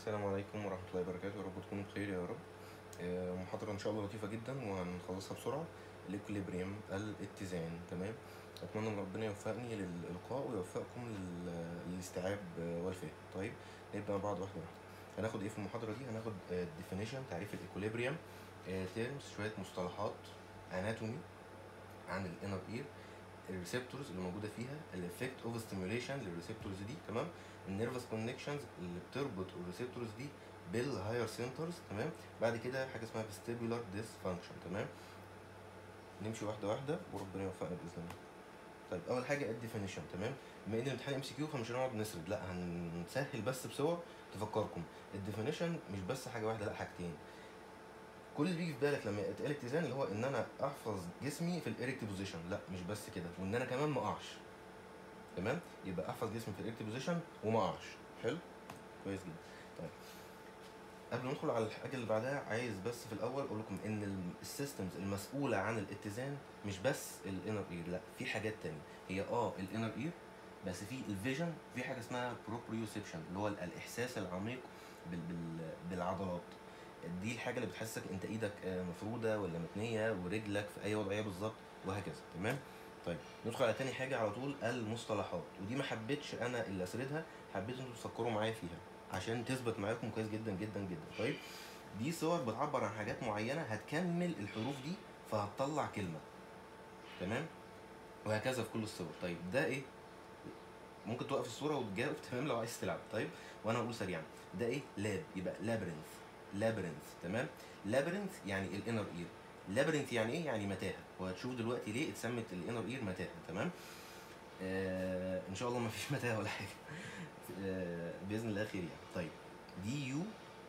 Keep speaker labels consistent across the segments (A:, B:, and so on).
A: السلام عليكم ورحمة الله وبركاته يا رب تكونوا بخير يا رب آه، محاضرة إن شاء الله لطيفة جدا وهنخلصها بسرعة الإكوليبريم الاتزان تمام أتمنى إن ربنا يوفقني للإلقاء ويوفقكم لل- للاستيعاب آه، والفهم طيب نبدأ مع بعض واحدة واحدة هناخد إيه في المحاضرة دي هناخد definition تعريف الإكوليبريم تيرمز شوية مصطلحات اناتومي عن الانر اير الريسبتورز اللي موجوده فيها الافكت اوف ستيميوليشن للريسبتورز دي تمام النيرفس كونكشنز اللي بتربط الريسبتورز دي بالهاير سنترز تمام بعد كده حاجه اسمها فيستيبولار ديسفانكشن تمام نمشي واحده واحده وربنا يوفقنا باذن الله طيب اول حاجه الديفينيشن تمام بما ان الامتحان ام سي كيو فمش هنقعد نسرد لا هنسهل بس بصور تفكركم الديفينيشن مش بس حاجه واحده لا حاجتين كل اللي بيجي في بالك لما يتقال اتزان اللي هو ان انا احفظ جسمي في الايركت بوزيشن لا مش بس كده وان انا كمان ما اقعش تمام يبقى احفظ جسمي في الايركت بوزيشن وما اقعش حلو كويس جدا طيب قبل ما ندخل على الحاجه اللي بعدها عايز بس في الاول اقول لكم ان ال- السيستمز المسؤوله عن الاتزان مش بس الانر اير لا في حاجات تانية هي اه الانر اير بس في الفيجن في حاجه اسمها بروبريوسبشن اللي هو الاحساس العميق بال بال بالعضلات دي الحاجه اللي بتحسسك انت ايدك آه، مفروده ولا متنيه ورجلك في اي وضعيه بالظبط وهكذا تمام طيب ندخل على تاني حاجه على طول المصطلحات ودي ما حبيتش انا اللي اسردها حبيت انتوا تفكروا معايا فيها عشان تثبت معاكم كويس جدا جدا جدا طيب دي صور بتعبر عن حاجات معينه هتكمل الحروف دي فهتطلع كلمه تمام وهكذا في كل الصور طيب ده ايه ممكن توقف الصوره وتجاوب تمام لو عايز تلعب طيب وانا هقول سريعا ده ايه لاب يبقى لابرنث لابرنث تمام لابرنث يعني الانر اير لابرنث يعني ايه يعني متاهه وهتشوف دلوقتي ليه اتسمت الانر اير متاهه تمام آه ان شاء الله ما فيش متاهه ولا حاجه آه باذن الله خير يعني طيب دي يو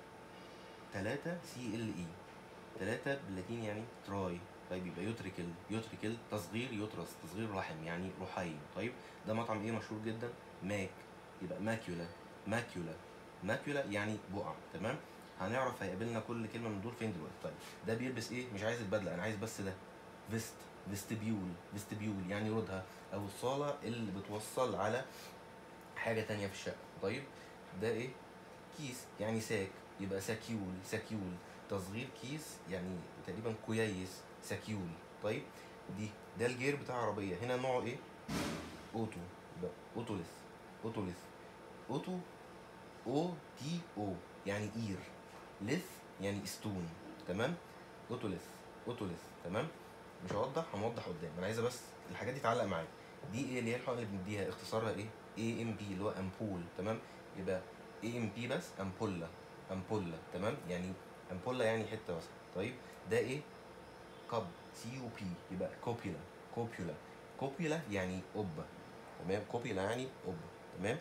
A: 3 سي ال اي 3 باللاتين يعني تراي طيب يبقى يوتريكل يوتريكل تصغير يوترس تصغير رحم يعني رحيم طيب ده مطعم ايه مشهور جدا ماك يبقى ماكيولا ماكيولا ماكيولا يعني بقع تمام هنعرف هيقابلنا كل كلمه من دول فين دلوقتي طيب ده بيلبس ايه مش عايز البدله انا عايز بس ده فيست فيستبيول فيستبيول يعني ردها او الصاله اللي بتوصل على حاجه تانية في الشقه طيب ده ايه كيس يعني ساك يبقى ساكيول ساكيول تصغير كيس يعني تقريبا كويس ساكيول طيب دي ده الجير بتاع عربيه هنا نوعه ايه اوتو يبقى اوتوليث اوتوليث اوتو او تي او يعني اير لث يعني ستون تمام اوتوليث اوتوليث تمام مش هوضح هنوضح قدام انا عايزه بس الحاجات دي تعلق معايا دي ايه اللي هي الحقنه اللي بنديها اختصارها ايه اي ام بي اللي هو امبول تمام يبقى اي ام بي بس امبولا امبولا تمام يعني امبولا يعني حته واسعه طيب ده ايه كاب سي يو بي يبقى كوبيولا كوبيولا كوبيولا يعني قبه تمام كوبيولا يعني قبه تمام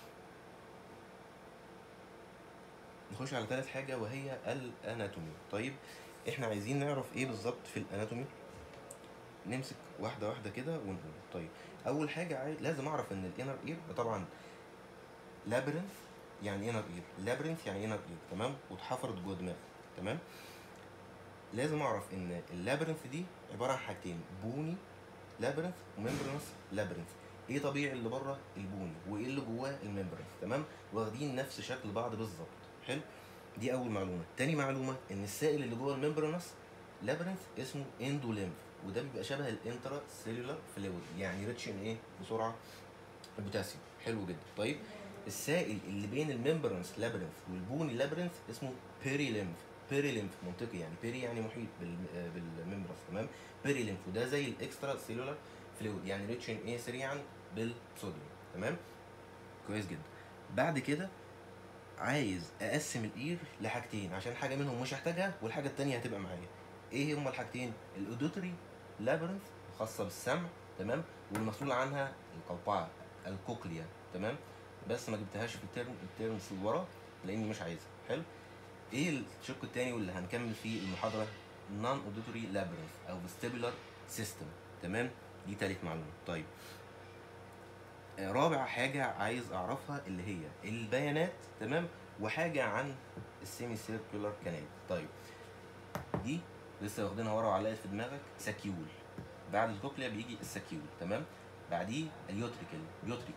A: نخش على ثالث حاجه وهي الاناتومي طيب احنا عايزين نعرف ايه بالظبط في الاناتومي نمسك واحده واحده كده ونقول طيب اول حاجه عايز لازم اعرف ان الانر اير طبعا لابرنث يعني انر اير لابرنث يعني انر اير تمام واتحفرت جوه دماغك تمام لازم اعرف ان اللابرنث دي عباره عن حاجتين بوني لابرنث وممبرنس لابرنث ايه طبيعي اللي بره البوني وايه اللي جواه الممبرنس تمام واخدين نفس شكل بعض بالظبط حلو دي اول معلومه تاني معلومه ان السائل اللي جوه الممبرنس لابرنث اسمه اندوليمف وده بيبقى شبه الانترا سيلولار فلويد يعني ريتش ان ايه بسرعه البوتاسيوم حلو جدا طيب السائل اللي بين الممبرنس لابرنث والبوني لابرنث اسمه بيريليمف بيريليمف منطقي يعني بيري يعني محيط بال- آه، بالممبرنس تمام بيريليمف وده زي الاكسترا سيلولار فلويد يعني ريتش ان ايه سريعا بالصوديوم تمام كويس جدا بعد كده عايز اقسم الاير لحاجتين عشان حاجه منهم مش هحتاجها والحاجه التانية هتبقى معايا ايه هما الحاجتين الاودوتري لابرنث خاصه بالسمع تمام والمسؤول عنها القوقعه الكوكليا تمام بس ما جبتهاش في الترم الترمز اللي ورا لاني مش عايزها حلو ايه الشق التاني واللي هنكمل فيه المحاضره نون اودوتري لابرنث او فيستيبولار سيستم تمام دي تالت معلومه طيب آه، رابع حاجة عايز أعرفها اللي هي البيانات تمام وحاجة عن السيمي سيركولار كانال طيب دي لسه واخدينها ورا وعلقت في دماغك ساكيول بعد الكوكليا بيجي الساكيول تمام بعديه اليوتريكل يوتريكل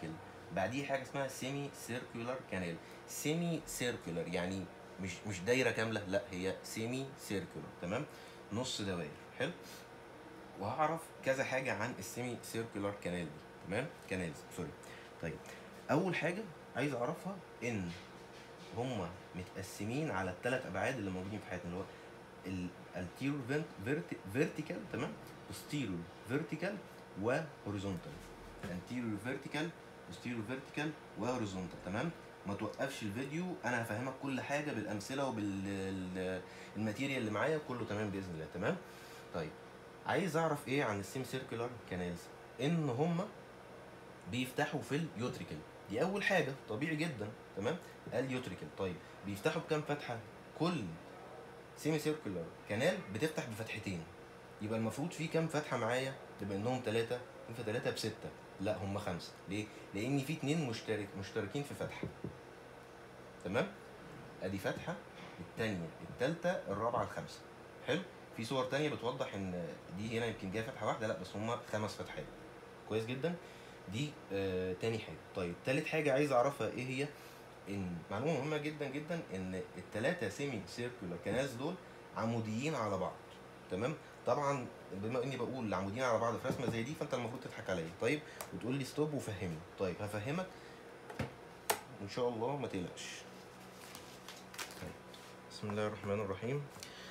A: بعديه حاجه اسمها سيمي سيركولار كانال سيمي سيركولار يعني مش مش دايره كامله لا هي سيمي سيركولار تمام نص دوائر حلو وهعرف كذا حاجه عن السيمي سيركولار كانال دي تمام كانالز سوري طيب اول حاجه عايز اعرفها ان هما متقسمين على الثلاث ابعاد اللي موجودين في حياتنا اللي هو الانتيريور فيرتيكال تمام posterior فيرتيكال وهوريزونتال anterior فيرتيكال posterior فيرتيكال وهوريزونتال تمام ما توقفش الفيديو انا هفهمك كل حاجه بالامثله وبالماتيريال اللي معايا كله تمام باذن الله تمام طيب عايز اعرف ايه عن السيم سيركولار كانالز ان هما بيفتحوا في اليوتريكال دي اول حاجه طبيعي جدا تمام اليوتريكال طيب بيفتحوا بكام فتحه كل سيمي سيركولار كانال بتفتح بفتحتين يبقى المفروض في كام فتحه معايا بما انهم ثلاثه في ثلاثه بسته لا هم خمسه ليه لان في اتنين مشترك مشتركين في فتحه تمام ادي فتحه الثانيه الثالثه الرابعه الخامسه حلو في صور تانية بتوضح ان دي هنا يمكن جايه فتحه واحده لا بس هم خمس فتحات كويس جدا دي آه تاني حاجه طيب تالت حاجه عايز اعرفها ايه هي ان معلومه مهمه جدا جدا ان الثلاثه سيمي سيركولار كانالز دول عموديين على بعض تمام طبعا بما اني بقول العموديين على بعض في رسمه زي دي فانت المفروض تضحك عليا طيب وتقول لي ستوب وفهمني طيب هفهمك ان شاء الله ما تقلقش طيب بسم الله الرحمن الرحيم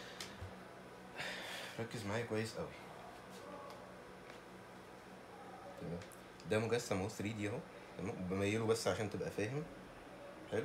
A: ركز معايا كويس قوي تمام ده مجسم اهو 3 دي اهو تمام بميله بس عشان تبقى فاهم حلو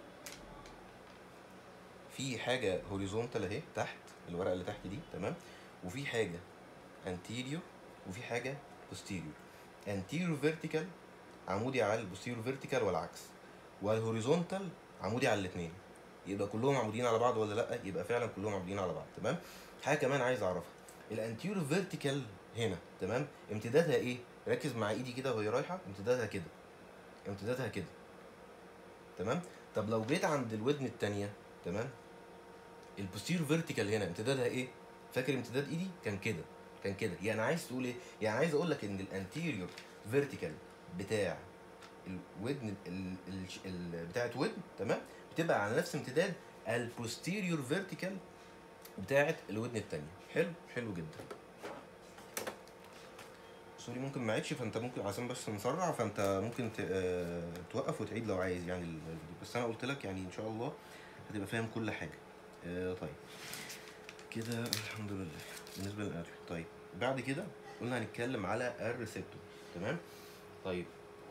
A: في حاجه هوريزونتال اهي تحت الورقه اللي تحت دي تمام وفي حاجه anterior وفي حاجه posterior anterior vertical عمودي على البوستيريور فيرتيكال والعكس والهوريزونتال عمودي على الاثنين يبقى كلهم عموديين على بعض ولا لا يبقى فعلا كلهم عموديين على بعض تمام حاجه كمان عايز اعرفها الانتيريور فيرتيكال هنا تمام امتدادها ايه ركز مع ايدي كده وهي رايحه امتدادها كده امتدادها كده تمام طب لو جيت عند الودن الثانيه تمام البوستيريور فيرتيكال هنا امتدادها ايه فاكر امتداد ايدي كان كده كان كده يعني عايز تقول ايه يعني عايز اقول لك ان الانتيريور فيرتيكال بتاع الودن ال ال ال بتاعت ودن تمام بتبقى على نفس امتداد البوستيريور فيرتيكال بتاعت الودن الثانيه حلو حلو جدا سوري ممكن ما عيدش فانت ممكن عشان بس نسرع فانت ممكن ت- آه، توقف وتعيد لو عايز يعني الفيديو بس انا قلت لك يعني ان شاء الله هتبقى فاهم كل حاجه آه، طيب كده الحمد لله بالنسبه للاناتومي طيب بعد كده قلنا هنتكلم على الريسبتور تمام طيب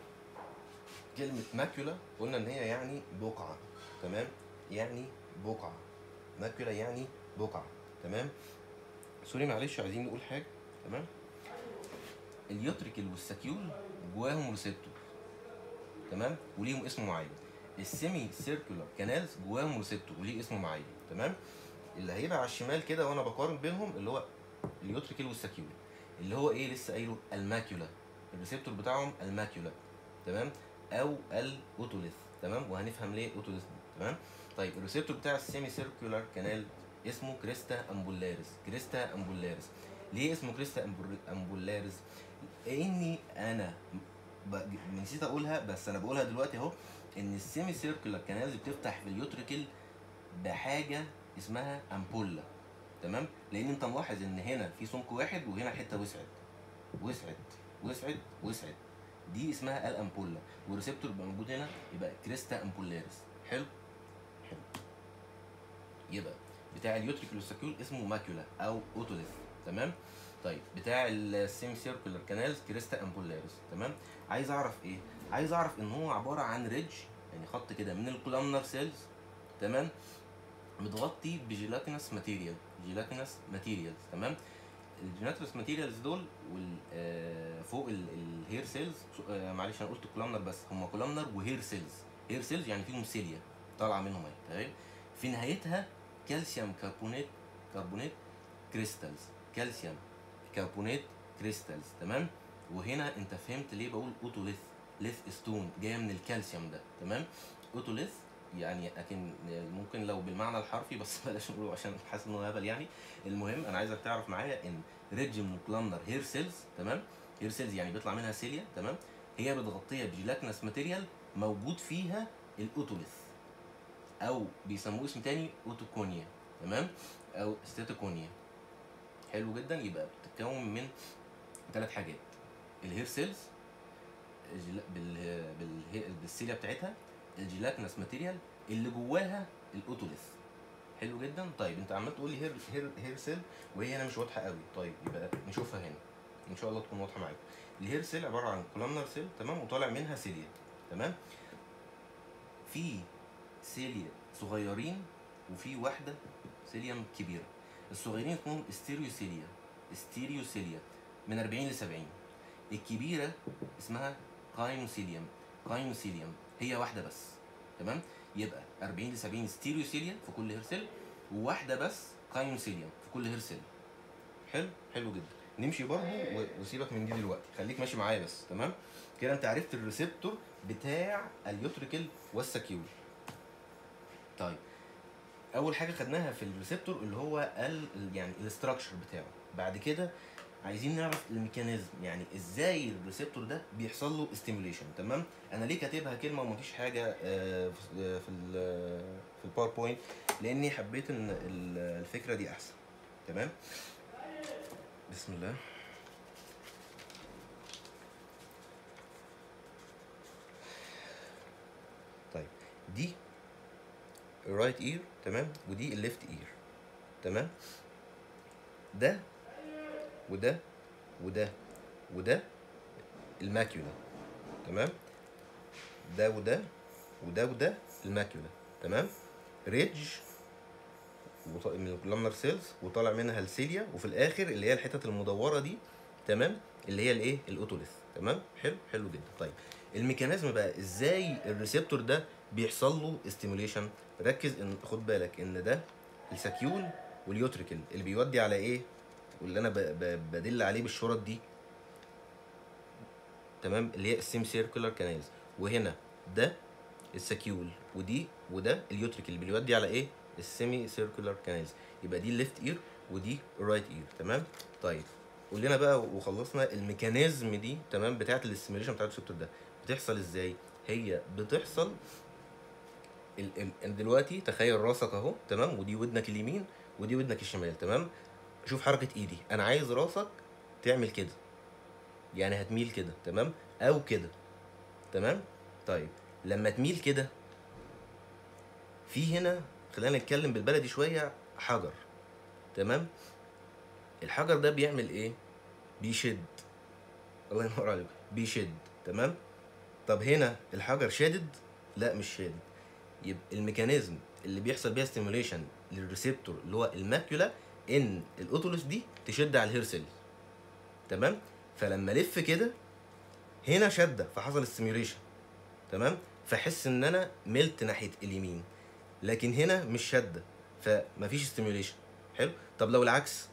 A: كلمة ماكيولا قلنا إن هي يعني بقعة تمام يعني بقعة ماكيولا يعني بقعة تمام سوري معلش عايزين نقول حاجة تمام اليوتريكل والساكيول جواهم ريسبتور تمام وليهم اسم معين السيمي سيركولار كانالز جواهم ريسبتور وليه اسم معين تمام اللي هيبقى على الشمال كده وانا بقارن بينهم اللي هو اليوتريكل والساكيول اللي هو ايه لسه قايله الماكيولا الريسبتور بتاعهم الماكيولا تمام او الاوتوليث تمام وهنفهم ليه اوتوليث تمام طيب الريسبتور بتاع السيمي سيركولار كانال اسمه كريستا امبولاريس كريستا امبولاريس ليه اسمه كريستا أمبول- امبولاريس لاني انا ب- نسيت اقولها بس انا بقولها دلوقتي اهو ان السيمي سيركولار كانالز بتفتح في اليوتريكل بحاجه اسمها امبولا تمام لان انت ملاحظ ان هنا في سمك واحد وهنا حته وسعت وسعت وسعت وسعت دي اسمها الامبولا والريسبتور يبقى موجود هنا يبقى كريستا امبولاريس حلو حلو يبقى بتاع اليوتريكل والساكيول اسمه ماكيولا او اوتوليث تمام طيب بتاع السيمي سيركولار كانالز كريستا امبولاريس تمام عايز اعرف ايه عايز اعرف ان هو عباره عن ريدج يعني خط كده من الكولامنر سيلز تمام متغطي بجيلاتينس ماتيريال جيلاتينس ماتيريالز تمام الجيلاتينس ماتيريالز دول وال آه، فوق ال- الهير سيلز آه، معلش انا قلت كولامنر بس هم كولامنر وهير سيلز هير سيلز يعني فيهم سيليا طالعه منهم اهي تمام في نهايتها كالسيوم كربونات كربونات كريستالز كالسيوم كربونات كريستالز تمام وهنا انت فهمت ليه بقول اوتوليث ليث ستون جايه من الكالسيوم ده تمام اوتوليث يعني لكن ممكن لو بالمعنى الحرفي بس بلاش نقوله عشان حاسس انه هبل يعني المهم انا عايزك تعرف معايا ان ريدج من كلامنر هير سيلز تمام هير سيلز يعني بيطلع منها سيليا تمام هي متغطيه بجيلاتينس ماتيريال موجود فيها الاوتوليث او بيسموه اسم تاني اوتوكونيا تمام او ستاتيكونيا حلو جدا يبقى بتتكون من ثلاث حاجات الهير سيلز الجلا- بال بال بالسيليا بتاعتها الجيلاتينس ماتيريال اللي جواها الاوتوليث حلو جدا طيب انت عمال تقول لي هير هير هير سيل وهي هنا مش واضحه قوي طيب يبقى نشوفها هنا ان شاء الله تكون واضحه معاكم الهير سيل عباره عن كولامنر سيل تمام وطالع منها سيليا تمام في سيليا صغيرين وفي واحده سيليا كبيره الصغيرين اسمهم ستيريوسيليا ستيريوسيليا من 40 ل 70 الكبيره اسمها قاينوسيليوم قاينوسيليوم هي واحده بس تمام يبقى 40 ل 70 ستيريوسيليا في كل هير سيل وواحده بس قاينوسيليوم في كل هير سيل حلو حلو جدا نمشي برضه و- وسيبك من دي دلوقتي خليك ماشي معايا بس تمام كده انت عرفت الريسبتور بتاع اليوتريكل والسكيول طيب اول حاجه خدناها في الريسبتور اللي هو ال ال- يعني الاستراكشر بتاعه بعد كده عايزين نعرف الميكانيزم يعني ازاي الريسبتور ده بيحصل له ستيميوليشن تمام انا ليه كاتبها كلمه ومفيش حاجه آه، في آه، في ال- في الباوربوينت لاني حبيت ان ال- الفكره دي احسن تمام بسم الله طيب دي الرايت اير تمام ودي الليفت اير تمام ده وده وده وده الماكيولا تمام ده وده وده وده الماكيولا تمام ريدج وط- من الكولامنر سيلز وطالع منها السيليا وفي الاخر اللي هي الحتت المدوره دي تمام اللي هي الايه الاوتوليث تمام حلو حلو جدا طيب الميكانيزم بقى ازاي الريسبتور ده بيحصل له ستيموليشن ركز ان خد بالك ان ده السكيول واليوتريكل اللي بيودي على ايه واللي انا ب... ب... بدل عليه بالشرط دي تمام اللي هي السيم سيركولار كانالز وهنا ده السكيول ودي وده اليوتريكل اللي بيودي على ايه السيمي سيركولار كانالز يبقى دي الليفت اير ودي الرايت اير تمام طيب قول لنا بقى وخلصنا الميكانيزم دي تمام بتاعت الاستيميوليشن بتاعت الريسبتور ده بتحصل ازاي هي بتحصل ال... ال... دلوقتي تخيل راسك اهو تمام ودي ودنك اليمين ودي ودنك الشمال تمام شوف حركه ايدي انا عايز راسك تعمل كده يعني هتميل كده تمام او كده تمام طيب لما تميل كده في هنا خلينا نتكلم بالبلدي شويه حجر تمام الحجر ده بيعمل ايه بيشد الله ينور عليك بيشد تمام طب هنا الحجر شادد لا مش شادد يبقى الميكانيزم اللي بيحصل بيها ستيموليشن للريسبتور اللي هو الماكيولا ان الاوتولوس دي تشد على الهير سيل تمام فلما الف كده هنا شده فحصل ستيميوليشن تمام فاحس ان انا ملت ناحيه اليمين لكن هنا مش شده فمفيش ستيميوليشن حلو طب لو العكس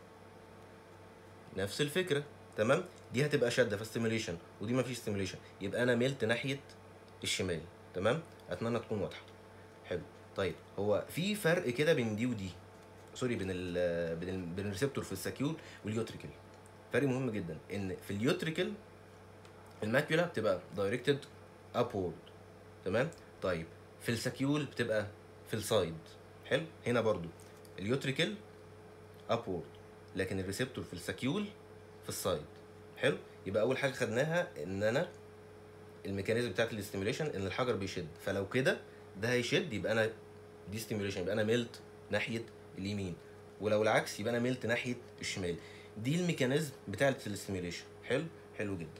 A: نفس الفكره تمام دي هتبقى شده فستيميوليشن ودي مفيش ستيميوليشن يبقى انا ملت ناحيه الشمال تمام اتمنى تكون واضحه حلو طيب هو في فرق كده بين دي ودي سوري بين ال بين ال بين الريسبتور في السكيول واليوتريكل فرق مهم جدا ان في اليوتريكل الماكيولا بتبقى دايركتد ابورد تمام طيب في السكيول بتبقى في السايد حلو هنا برضو اليوتريكل ابورد لكن الريسبتور في السكيول في السايد حلو يبقى اول حاجه خدناها ان انا الميكانيزم بتاعت الاستيميوليشن ان الحجر بيشد فلو كده ده هيشد يبقى انا دي ستيميوليشن يبقى انا ملت ناحيه اليمين ولو العكس يبقى انا ملت ناحيه الشمال دي الميكانيزم بتاعت الاستيميوليشن حلو حلو جدا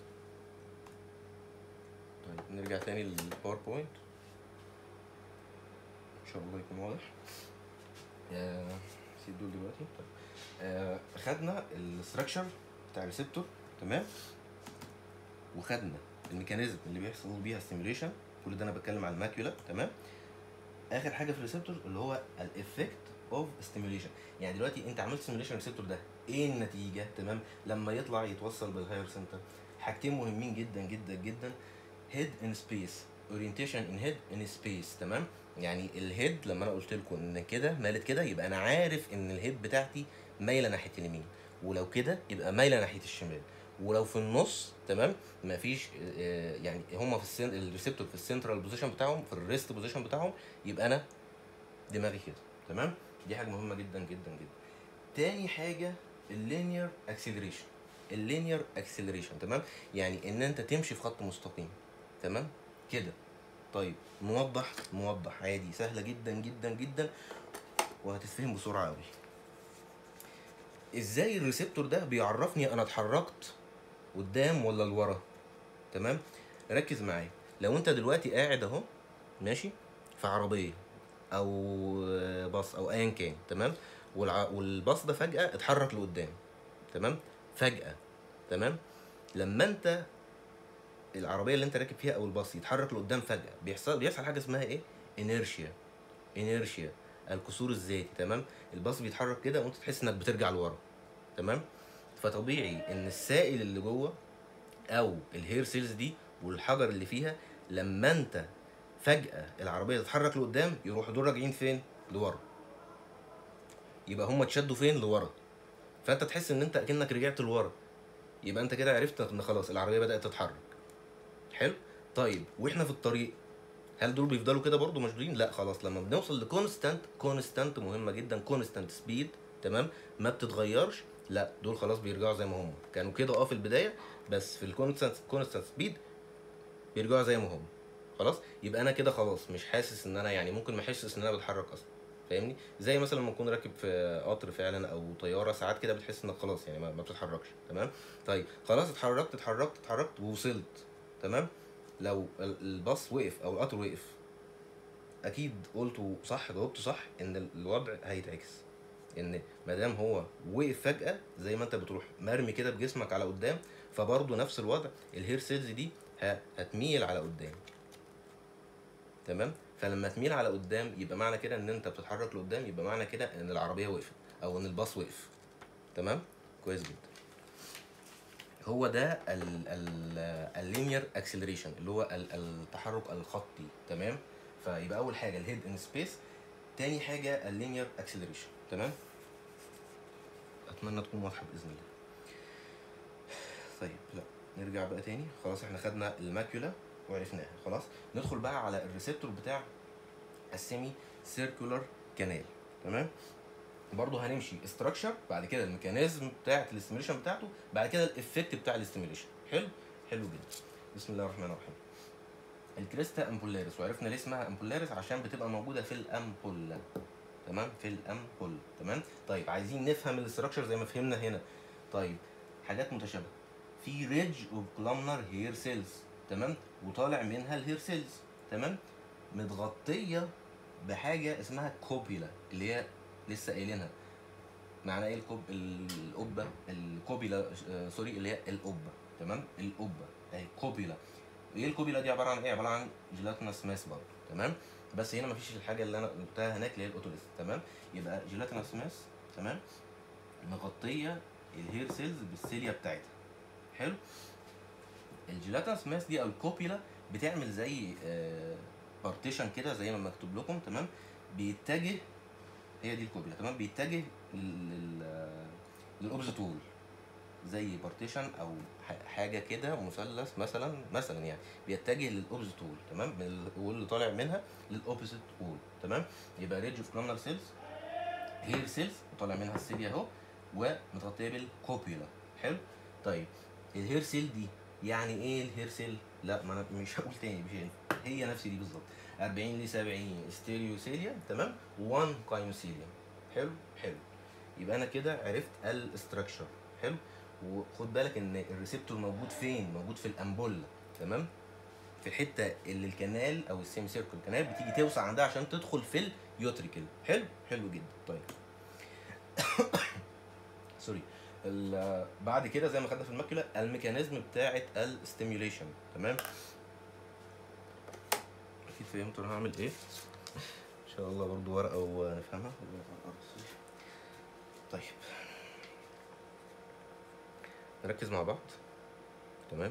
A: طيب نرجع تاني للباوربوينت ان شاء الله يكون واضح آه، نسيت دول دلوقتي طيب آه، خدنا الاستراكشر بتاع الريسبتور تمام وخدنا الميكانيزم اللي بيحصل بيها ستيميوليشن كل ده انا بتكلم على الماكيولا تمام اخر حاجه في الريسبتور اللي هو الافكت اوف ستيميوليشن يعني دلوقتي انت عملت ستيميوليشن الريسبتور ده ايه النتيجه تمام لما يطلع يتوصل بالهاير سنتر حاجتين مهمين جدا جدا جدا هيد ان سبيس اورينتيشن ان هيد ان سبيس تمام يعني الهيد لما انا قلت لكم ان كده مالت كده يبقى انا عارف ان الهيد بتاعتي مايله ناحيه اليمين ولو كده يبقى مايله ناحيه الشمال ولو في النص تمام مفيش آه، يعني هما في السن الريسبتور في السنترال بوزيشن بتاعهم في الريست بوزيشن بتاعهم يبقى انا دماغي كده تمام دي حاجه مهمه جدا جدا جدا تاني حاجه اللينير اكسلريشن اللينير اكسلريشن تمام يعني ان انت تمشي في خط مستقيم تمام كده طيب نوضح نوضح عادي سهله جدا جدا جدا وهتتفهم بسرعه قوي ازاي الريسبتور ده بيعرفني انا اتحركت قدام ولا لورا تمام ركز معايا لو انت دلوقتي قاعد اهو ماشي في عربيه او باص او ايا كان تمام والع... والباص ده فجاه اتحرك لقدام تمام فجاه تمام لما انت العربيه اللي انت راكب فيها او الباص يتحرك لقدام فجاه بيحصل بيحصل حاجه اسمها ايه انيرشيا انيرشيا الكسور الذاتي تمام الباص بيتحرك كده وانت تحس انك بترجع لورا تمام فطبيعي ان السائل اللي جوه او الهير سيلز دي والحجر اللي فيها لما انت فجاه العربيه تتحرك لقدام يروحوا دول راجعين فين لورا يبقى هم اتشدوا فين لورا فانت تحس ان انت اكنك رجعت لورا يبقى انت كده عرفت ان خلاص العربيه بدات تتحرك حلو طيب واحنا في الطريق هل دول بيفضلوا كده برضو مشدودين لا خلاص لما بنوصل لكونستانت كونستانت مهمه جدا كونستانت سبيد تمام ما بتتغيرش لا دول خلاص بيرجعوا زي ما هم كانوا كده اه في البدايه بس في الكونستانت كونستانت سبيد بيرجعوا زي ما هم خلاص يبقى انا كده خلاص مش حاسس ان انا يعني ممكن ما احسش ان انا بتحرك اصلا فاهمني زي مثلا لما تكون راكب في قطر فعلا او طياره ساعات كده بتحس انك خلاص يعني ما ما بتتحركش تمام طيب خلاص اتحركت اتحركت اتحركت ووصلت تمام لو ال- الباص وقف او القطر وقف اكيد قلته صح جاوبته صح ان الوضع هيتعكس ان ما دام هو وقف فجاه زي ما انت بتروح مرمي كده بجسمك على قدام فبرضه نفس الوضع الهير سيلز دي ه- هتميل على قدام تمام فلما تميل على قدام يبقى معنى كده ان انت بتتحرك لقدام يبقى معنى كده ان العربيه وقفت او ان الباص وقف تمام كويس جدا هو ده اللينير اكسلريشن اللي هو ال- التحرك الخطي تمام فيبقى اول حاجه الهيد ان سبيس تاني حاجه اللينير اكسلريشن تمام اتمنى تكون واضحه باذن الله طيب لا نرجع بقى تاني خلاص احنا خدنا الماكيولا وعرفناها خلاص ندخل بقى على الريسبتور بتاع السيمي سيركولار كانال تمام برضه هنمشي استراكشر بعد كده الميكانيزم بتاعت الاستيميليشن بتاعته بعد كده الافكت بتاع الاستيميليشن حلو حلو جدا بسم الله الرحمن الرحيم الكريستا امبولاريس وعرفنا ليه اسمها امبولاريس عشان بتبقى موجوده في الامبول تمام في الامبول تمام طيب عايزين نفهم الاستراكشر زي ما فهمنا هنا طيب حاجات متشابهه في ريدج اوف كولامنر هير سيلز تمام وطالع منها الهير سيلز تمام متغطيه بحاجه اسمها كوبيلا اللي هي لسه قايلينها معنى ايه الكوب القبه الكوبيلا آه، سوري اللي هي القبه تمام القبه اهي كوبيلا ايه الكوبيلا دي عباره عن ايه عباره عن جيلاتينس ماس برضه تمام بس هنا مفيش الحاجه اللي انا قلتها هناك اللي هي الاوتوليس تمام يبقى جيلاتينس ماس تمام مغطيه الهير سيلز بالسيليا بتاعتها حلو الجيلاتينس ماس دي او الكوبيلا بتعمل زي بارتيشن كده زي ما مكتوب لكم تمام بيتجه هي دي الكوبيلا تمام بيتجه لل للاوبزيت وول زي بارتيشن او ح- حاجه كده مثلث مثلا مثلا يعني بيتجه للاوبزيت وول تمام من الوول اللي طالع منها للاوبزيت وول تمام يبقى ريدج اوف كلامنر سيلز هير سيلز وطالع منها السيليا اهو ومتغطيه بالكوبيلا حلو طيب الهير سيل دي يعني ايه الهير سيل لا ما انا مش هقول تاني مش هينفع هي نفس دي بالظبط 40 ل 70 ستيريوسيليا تمام 1 كاينوسيليا حلو حلو يبقى انا كده عرفت الاستراكشر حلو وخد بالك ان الريسبتور موجود فين موجود في الامبولا تمام في الحته اللي الكنال او السيمي سيركل كانال بتيجي توسع عندها عشان تدخل في اليوتريكل حلو حلو جدا طيب سوري ال- بعد كده زي ما خدنا في الماكيولا الميكانيزم بتاعه الستيميوليشن تمام اكيد فهمتوا انا هعمل ايه ان شاء الله برضو ورقه ونفهمها طيب نركز مع بعض تمام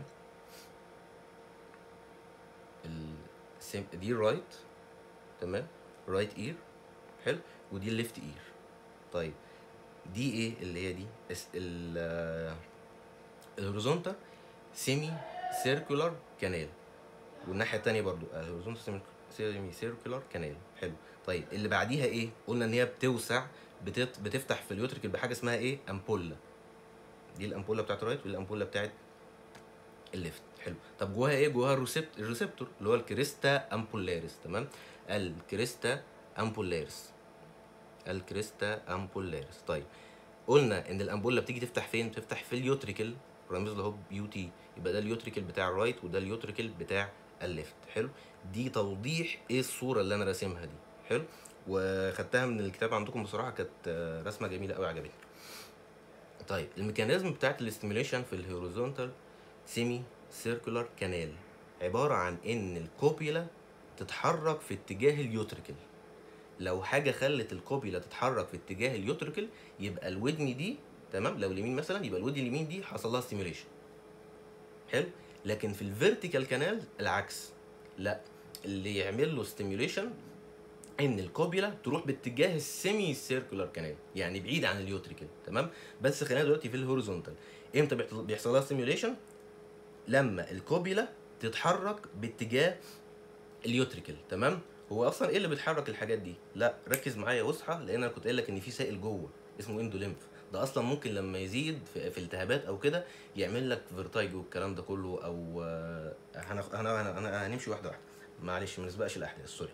A: السيم دي الرايت تمام رايت اير حلو ودي الليفت اير طيب دي ايه اللي هي دي اس ال الهوريزونتال سيمي سيركولار كانال والناحيه التانية برضو الهوريزونتال سيمي سيركولار كانال حلو طيب اللي بعديها ايه قلنا ان هي بتوسع بتت... بتفتح في اليوتريكل بحاجه اسمها ايه امبولا دي الامبولا بتاعت الرايت والامبولا بتاعت الليفت حلو طب جواها ايه جواها الريسبت الريسبتور اللي هو الكريستا امبولاريس تمام الكريستا امبولاريس الكريستا امبولاريس طيب قلنا ان الامبولا بتيجي تفتح فين بتفتح في اليوتريكل رمز له بيو تي يبقى ده اليوتريكل بتاع الرايت وده اليوتريكل بتاع الليفت حلو دي توضيح ايه الصوره اللي انا راسمها دي حلو وخدتها من الكتاب عندكم بصراحه كانت آه، رسمه جميله قوي عجبتني طيب الميكانيزم بتاعت الاستيميوليشن في الهوريزونتال سيمي سيركولار كانال عباره عن ان الكوبيلا تتحرك في اتجاه اليوتريكل لو حاجه خلت الكوبيلا تتحرك في اتجاه اليوتريكل يبقى الودن دي تمام لو اليمين مثلا يبقى الودن اليمين دي حصل لها ستيميوليشن حلو لكن في الفيرتيكال كانال العكس لا اللي يعمل له ستيميوليشن ان الكوبيلا تروح باتجاه السيمي سيركولار كانال يعني بعيد عن اليوتريكل تمام بس خلينا دلوقتي في الهوريزونتال امتى بيحصل- بيحصل لها ستيميوليشن لما الكوبيلا تتحرك باتجاه اليوتريكل تمام هو اصلا ايه اللي بيتحرك الحاجات دي لا ركز معايا واصحى لان انا كنت قايل لك ان في سائل جوه اسمه اندوليمف ده اصلا ممكن لما يزيد في, في التهابات او كده يعمل لك فيرتايجو والكلام ده كله او آه، هنخ- هن- هن- هن- هنمشي واحده واحده معلش ما نسبقش الاحداث سوري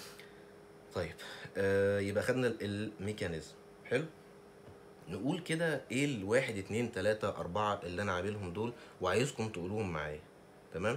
A: طيب آه يبقى خدنا ال- الميكانيزم حلو نقول كده ايه الواحد اتنين تلاتة اربعة اللي انا عاملهم دول وعايزكم تقولوهم معايا تمام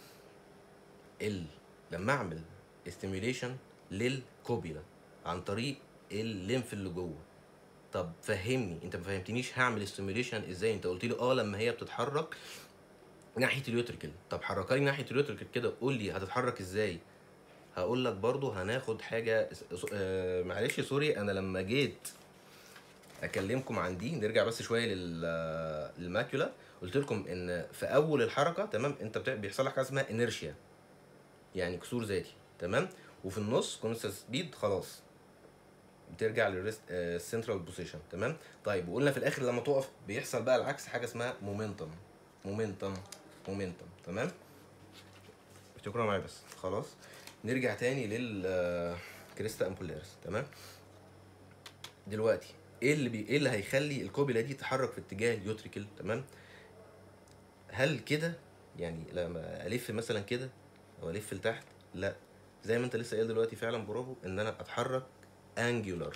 A: ال لما اعمل استيميوليشن للكوبيلا عن طريق الليمف اللي جوه طب فهمني انت ما فهمتنيش هعمل استيميوليشن ازاي انت قلت لي اه لما هي بتتحرك ناحيه اليوتريكل طب حركها لي ناحيه اليوتريكل كده قول لي هتتحرك ازاي هقول لك برضو هناخد حاجه آه معلش سوري انا لما جيت اكلمكم عن دي نرجع بس شويه لل للماكيولا قلت لكم ان في اول الحركه تمام انت بتاع بيحصل لك حاجه اسمها انيرشيا يعني كسور ذاتي تمام وفي النص كونستنت سبيد خلاص بترجع للريست السنترال بوزيشن تمام طيب وقلنا في الاخر لما تقف بيحصل بقى العكس حاجه اسمها مومنتم مومنتم مومنتم تمام افتكروا معايا بس خلاص نرجع تاني لل كريستا امبولاريس تمام دلوقتي ايه اللي بي... ايه اللي هيخلي الكوبيلا دي تتحرك في اتجاه اليوتريكل تمام هل كده يعني لما الف مثلا كده او الف لتحت لا زي ما انت لسه قايل دلوقتي فعلا برافو ان انا اتحرك انجولار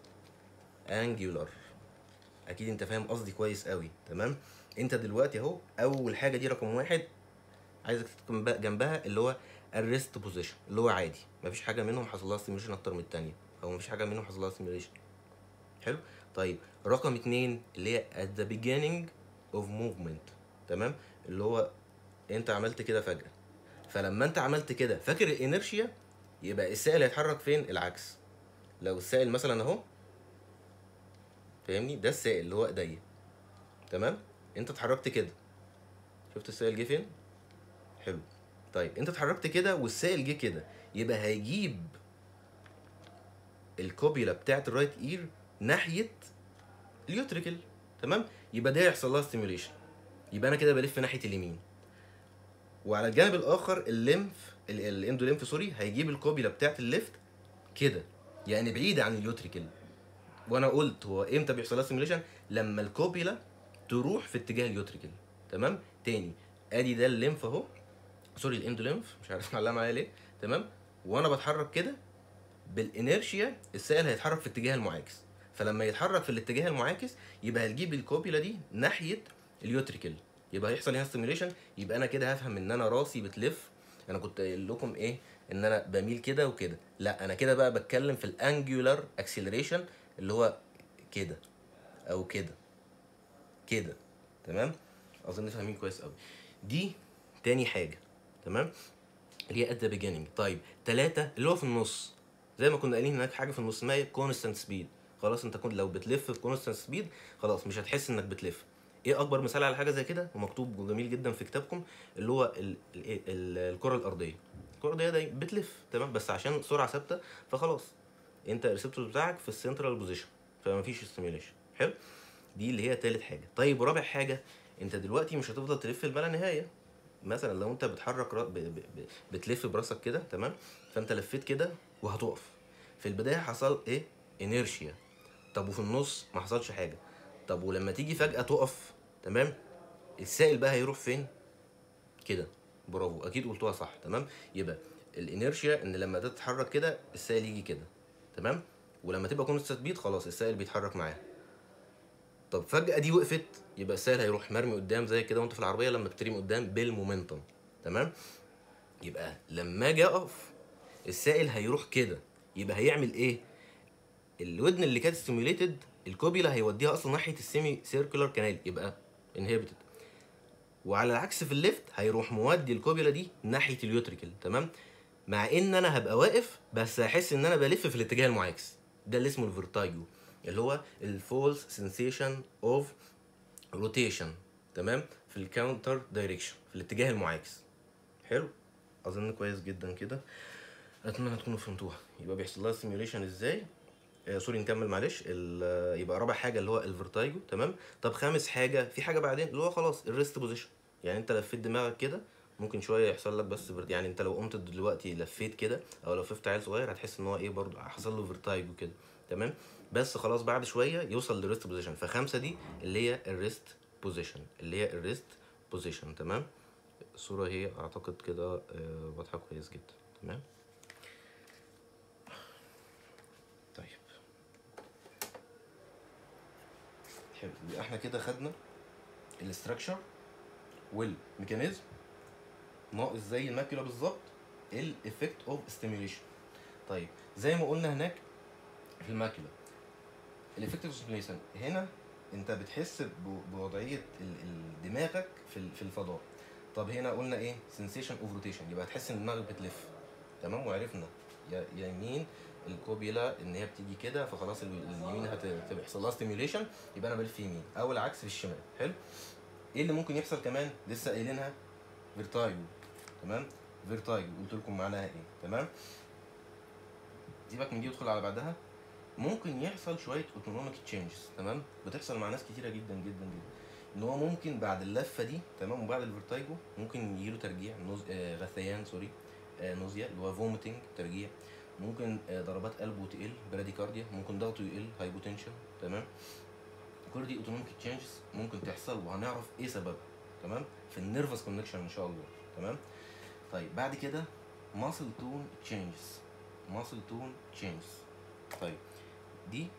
A: انجولار اكيد انت فاهم قصدي كويس قوي تمام انت دلوقتي اهو اول حاجه دي رقم واحد عايزك تكتب جنبها- جنبها اللي هو الريست بوزيشن اللي هو عادي مفيش حاجه منهم حصل لها ستيميوليشن اكتر من التانيه او مفيش حاجه منهم حصل لها ستيميوليشن حلو طيب رقم اتنين اللي هي at the beginning of movement تمام اللي هو انت عملت كده فجأة فلما انت عملت كده فاكر الانرشيا يبقى السائل هيتحرك فين العكس لو السائل مثلا اهو فاهمني ده السائل اللي هو ايديا تمام انت اتحركت كده شفت السائل جه فين حلو طيب انت اتحركت كده والسائل جه كده يبقى هيجيب الكوبيلا بتاعت الرايت اير ناحيه اليوتريكل تمام يبقى ده يحصل لها ستيميوليشن يبقى انا كده بلف ناحيه اليمين وعلى الجانب الاخر الليمف ال- الاندوليمف سوري هيجيب الكوبيلا بتاعت الليفت كده يعني بعيده عن اليوتريكل وانا قلت هو امتى بيحصل لها ستيميوليشن لما الكوبيلا تروح في اتجاه اليوتريكل تمام تاني ادي ده الليمف اهو سوري الاندوليمف مش عارف معلقه معايا ليه تمام وانا بتحرك كده بالانيرشيا السائل هيتحرك في اتجاه المعاكس فلما يتحرك في الاتجاه المعاكس يبقى هتجيب الكوبيلا دي ناحيه اليوتريكل يبقى هيحصل هنا ستيميوليشن يبقى انا كده هفهم ان انا راسي بتلف انا كنت قايل لكم ايه ان انا بميل كده وكده لا انا كده بقى بتكلم في الانجولار اكسلريشن اللي هو كده او كده كده تمام اظن فاهمين كويس قوي دي تاني حاجه تمام اللي هي at the beginning طيب تلاتة اللي هو في النص زي ما كنا قايلين هناك حاجه في النص اسمها كونستانت سبيد خلاص انت كنت لو بتلف بكونستانت سبيد خلاص مش هتحس انك بتلف ايه اكبر مثال على حاجه زي كده ومكتوب جميل جدا في كتابكم اللي هو ال ال ال الكره الارضيه الكره الارضيه دي بتلف تمام بس عشان سرعه ثابته فخلاص انت الريسبتور بتاعك في السنترال بوزيشن فمفيش ستيميوليشن حلو دي اللي هي تالت حاجه طيب ورابع حاجه انت دلوقتي مش هتفضل تلف بلا نهايه مثلا لو انت بتحرك را... ب... ب... ب... بتلف براسك كده تمام فانت لفيت كده وهتقف في البدايه حصل ايه انيرشيا طب وفي النص ما حصلش حاجه طب ولما تيجي فجاه تقف تمام السائل بقى هيروح فين كده برافو اكيد قلتوها صح تمام يبقى الانيرشيا ان لما ده تتحرك كده السائل يجي كده تمام ولما تبقى كونستنت بيت خلاص السائل بيتحرك معاه طب فجأة دي وقفت يبقى السائل هيروح مرمي قدام زي كده وانت في العربية لما بترمي قدام بالمومنتم تمام يبقى لما اجي اقف السائل هيروح كده يبقى هيعمل ايه الودن اللي كانت ستيميوليتد الكوبيلا هيوديها اصلا ناحيه السيمي سيركولار كانال يبقى انهبيتد وعلى العكس في الليفت هيروح مودي الكوبيلا دي ناحيه اليوتريكل تمام مع ان انا هبقى واقف بس هحس ان انا بلف في الاتجاه المعاكس ده اللي اسمه الفيرتايجو اللي هو الفولس سensation اوف روتيشن تمام في الكاونتر دايركشن في الاتجاه المعاكس حلو اظن كويس جدا كده اتمنى تكونوا فهمتوها يبقى بيحصل لها سيميوليشن ازاي آه سوري نكمل معلش ال- يبقى رابع حاجه اللي هو الفيرتايجو تمام طب خامس حاجه في حاجه بعدين اللي هو خلاص الريست بوزيشن يعني انت لفيت دماغك كده ممكن شويه يحصل لك بس فيرت- يعني انت لو قمت دلوقتي لفيت كده او لو فيت عيل صغير هتحس ان هو ايه برضو حصل له فيرتايجو كده تمام بس خلاص بعد شويه يوصل للريست بوزيشن فخمسه دي اللي هي الريست بوزيشن اللي هي الريست بوزيشن تمام الصوره هي اعتقد كده آه، واضحه كويس جدا تمام طيب حلو يبقى احنا كده خدنا الاستراكشر والميكانيزم ناقص زي الماكيولا بالظبط الايفكت اوف ستيميوليشن طيب زي ما قلنا هناك في الماكيولا الايفكت اوف ستيميوليشن هنا انت بتحس ب- بوضعيه ال- ال- دماغك في ال- في الفضاء طب هنا قلنا ايه سنسيشن اوف روتيشن يبقى هتحس ان دماغك بتلف تمام وعرفنا يا يا يمين الكوبيلا ان هي بتيجي كده فخلاص ال- اليمين هت- هيحصل لها ستيميوليشن يبقى انا بلف يمين او العكس في الشمال حلو ايه اللي ممكن يحصل كمان لسه قايلينها فيرتايجو تمام فيرتايجو قلت لكم معناها ايه تمام سيبك من دي وادخل على بعدها ممكن يحصل شويه اوتونوميك تشينجز تمام بتحصل مع ناس كتيره جدا جدا جدا ان هو ممكن بعد اللفه دي تمام وبعد الفيرتايجو ممكن يجيله ترجيع نوز... آه غثيان سوري آه نوزيا اللي هو فوميتنج ترجيع ممكن آه ضربات قلبه تقل براديكارديا ممكن ضغطه يقل هايبوتنشن تمام كل دي اوتونوميك تشينجز ممكن تحصل وهنعرف ايه سببها تمام في النيرفس كونكشن ان شاء الله تمام طيب بعد كده ماسل تون تشينجز ماسل تون تشينجز طيب دي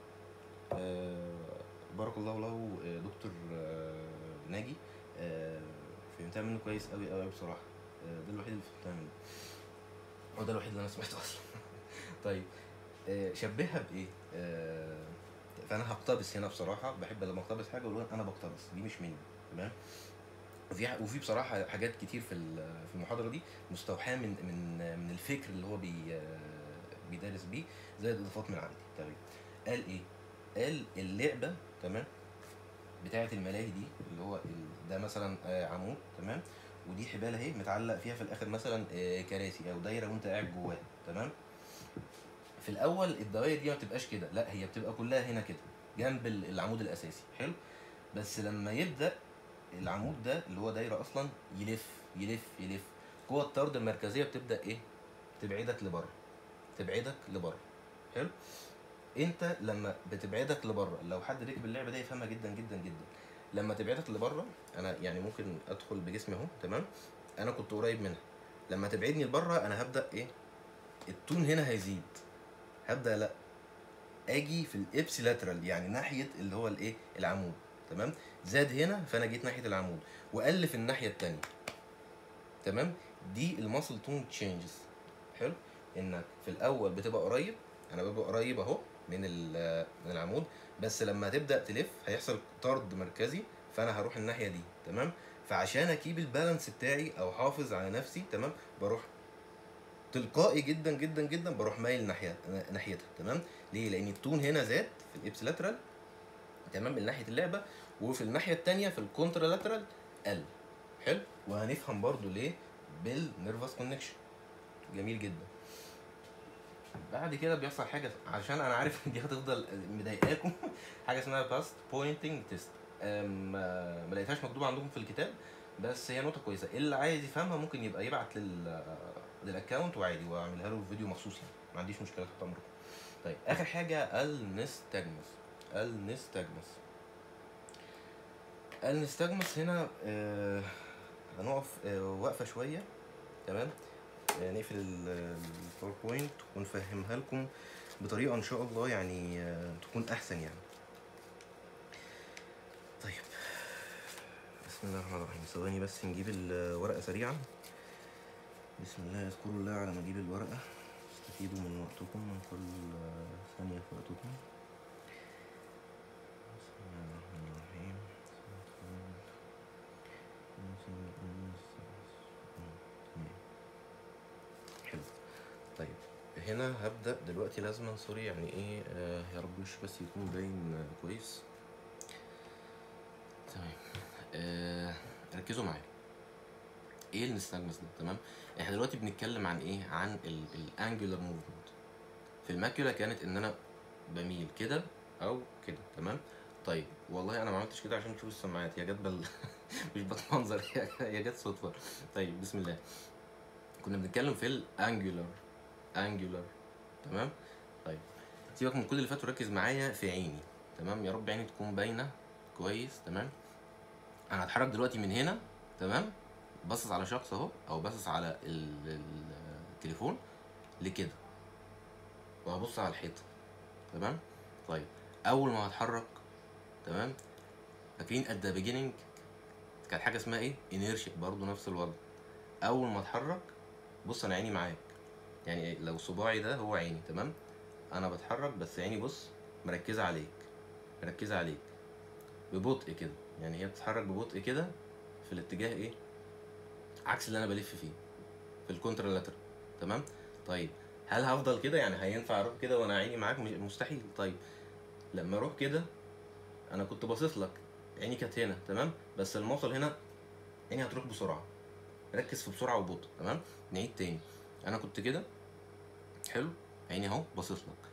A: آه بارك الله له آه، دكتور آه ناجي آه فهمتها منه كويس قوي قوي بصراحه آه ده الوحيد اللي فهمتها منه هو ده الوحيد اللي انا سمعته اصلا طيب آه شبهها بايه آه فانا هقتبس هنا بصراحه بحب لما اقتبس حاجه اقول انا بقتبس دي مش مني تمام وفي وفي بصراحه حاجات كتير في ال- في المحاضره دي مستوحاه من من من الفكر اللي هو بي بيدرس بيه زي الاضافات من عندي تمام قال ايه قال اللعبه تمام بتاعه الملاهي دي اللي هو ال- ده مثلا آه، عمود تمام ودي حبال اهي متعلق فيها في الاخر مثلا آه، كراسي او دايره وانت قاعد جواها تمام في الاول الدوائر دي ما بتبقاش كده لا هي بتبقى كلها هنا كده جنب ال- العمود الاساسي حلو بس لما يبدا العمود ده اللي هو دايره اصلا يلف يلف يلف قوه الطرد المركزيه بتبدا ايه تبعدك لبره تبعدك لبره حلو انت لما بتبعدك لبره لو حد ركب اللعبه دي يفهمها جدا جدا جدا لما تبعدك لبره انا يعني ممكن ادخل بجسمي اهو تمام انا كنت قريب منها لما تبعدني لبره انا هبدا ايه التون هنا هيزيد هبدا لا اجي في الابسي لاترال يعني ناحيه اللي هو الايه العمود تمام زاد هنا فانا جيت ناحيه العمود وقل في الناحيه التانية تمام دي الماسل تون تشينجز حلو انك في الاول بتبقى قريب انا ببقى قريب اهو من ال- من العمود بس لما تبدا تلف هيحصل طرد مركزي فانا هروح الناحيه دي تمام فعشان اكيب البالانس بتاعي او احافظ على نفسي تمام بروح تلقائي جدا جدا جدا بروح مايل ناحيه ناحيتها تمام ليه لان التون هنا زاد في الابسلاترال تمام من ناحيه اللعبه وفي الناحيه التانية في الكونترالاترال قل حلو وهنفهم برضو ليه بالنيرفس كونكشن جميل جدا بعد كده بيحصل حاجه عشان انا عارف ان دي هتفضل مضايقاكم حاجه اسمها باست بوينتنج تيست أم، ما ما لقيتهاش مكتوبه عندكم في الكتاب بس هي نقطه كويسه اللي عايز يفهمها ممكن يبقى يبعت لل للاكونت وعادي واعملها له في فيديو مخصوص يعني ما عنديش مشكله تحت امركم طيب اخر حاجه النستجمس النستجمس النستجمس هنا آه هنقف آه وقفه شويه تمام آه نقفل ال- الباوربوينت ونفهمها لكم بطريقه ان شاء الله يعني آه تكون احسن يعني طيب بسم الله الرحمن الرحيم ثواني بس نجيب الورقه سريعا بسم الله اذكروا الله على ما اجيب الورقه استفيدوا من وقتكم من كل آه، ثانيه في وقتكم بسم الله الرحمن الرحيم حلو طيب هنا هبدأ دلوقتي لازما سوري يعني ايه آه يا رب وش بس يكون باين آه، كويس تمام آه ركزوا معايا ايه النستجمس ده تمام احنا دلوقتي بنتكلم عن ايه عن الانجولار موفمنت في الماكيولا كانت ان انا بميل كده او كده تمام طيب والله انا ما عملتش كده عشان تشوفوا السماعات هي جت بل مش بتمنظر هي هي جت صدفه طيب بسم الله كنا بنتكلم في الانجولار انجولار تمام طيب سيبك من كل اللي فات وركز معايا في عيني تمام يا رب عيني تكون باينه كويس تمام انا هتحرك دلوقتي من هنا تمام باصص على شخص اهو او باصص على ال- ال- التليفون لكده وهبص على الحيطه تمام طيب اول ما هتحرك تمام فاكرين at the beginning كانت حاجه اسمها ايه inertia برضو نفس الوضع اول ما اتحرك بص انا عيني معاك يعني لو صباعي ده هو عيني تمام انا بتحرك بس عيني بص مركزه عليك مركزه عليك ببطء كده يعني هي بتتحرك ببطء كده في الاتجاه ايه عكس اللي انا بلف فيه في الكونترا لاتر تمام طيب هل هفضل كده يعني هينفع اروح كده وانا عيني معاك مش- مستحيل طيب لما اروح كده انا كنت باصص لك عيني كانت هنا تمام بس لما اوصل هنا عيني هتروح بسرعه ركز في بسرعه وبطء تمام نعيد تاني انا كنت كده حلو عيني اهو باصص لك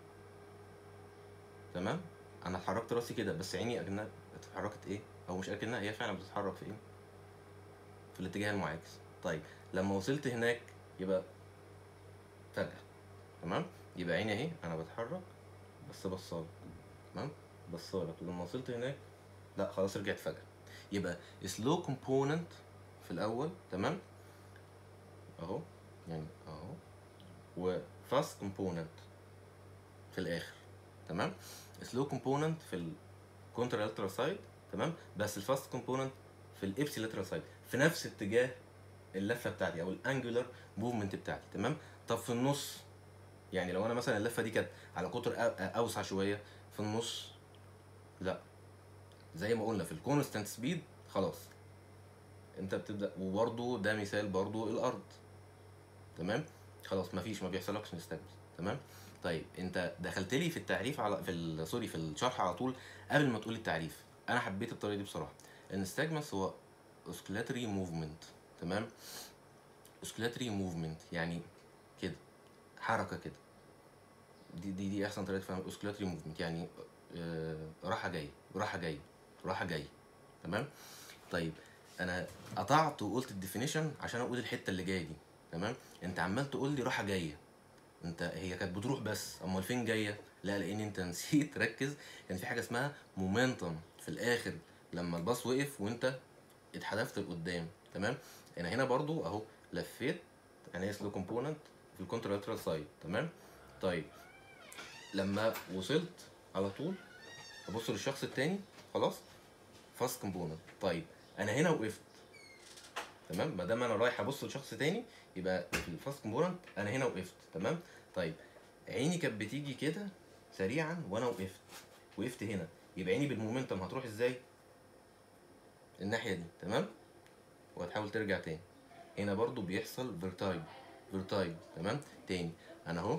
A: تمام انا اتحركت راسي كده بس عيني اكنها اتحركت ايه او مش اكنها هي فعلا بتتحرك في ايه في الاتجاه المعاكس طيب لما وصلت هناك يبقى فجأة تمام يبقى عيني اهي انا بتحرك بس بصالك تمام بصالك ولما وصلت هناك لا خلاص رجعت فجأة يبقى سلو كومبوننت في الاول تمام اهو يعني اهو وفاست كومبوننت في الاخر تمام سلو كومبوننت في الكونتر الترا سايد تمام بس الفاست كومبوننت في الابسي لاترال سايد في نفس اتجاه اللفه بتاعتي او الانجولار موفمنت بتاعتي تمام طب في النص يعني لو انا مثلا اللفه دي كانت على قطر أ- اوسع شويه في النص لا زي ما قلنا في الكونستانت سبيد خلاص انت بتبدا وبرده ده مثال برده الارض تمام خلاص مفيش ما بيحصلكش نستجمس تمام طيب انت دخلت لي في التعريف على في ال- سوري في الشرح على طول قبل ما تقول التعريف انا حبيت الطريقه دي بصراحه النستجمس هو oscillatory movement تمام oscillatory movement يعني كده حركه كده دي دي دي احسن طريقه تفهم oscillatory movement يعني آه راحه جايه راحه جايه راحه جايه تمام طيب انا قطعت وقلت الديفينيشن عشان اقول الحته اللي جايه دي تمام انت عمال تقول لي راحه جايه انت هي كانت بتروح بس امال فين جايه لا لان انت نسيت ركز كان في حاجه اسمها مومنتم في الاخر لما الباص وقف وانت اتحدفت لقدام تمام انا هنا برضو اهو لفيت انا اسمه كومبوننت في الكونترالاترال سايد تمام طيب لما وصلت على طول ابص للشخص التاني خلاص فاست كومبوننت طيب انا هنا وقفت تمام ما دام انا رايح ابص لشخص تاني يبقى في الفاست كومبوننت انا هنا وقفت تمام طيب عيني كانت بتيجي كده سريعا وانا وقفت وقفت هنا يبقى عيني بالمومنتم هتروح ازاي الناحيه دي تمام وهتحاول ترجع تاني هنا برضو بيحصل فيرتايج فيرتايج تمام تاني انا اهو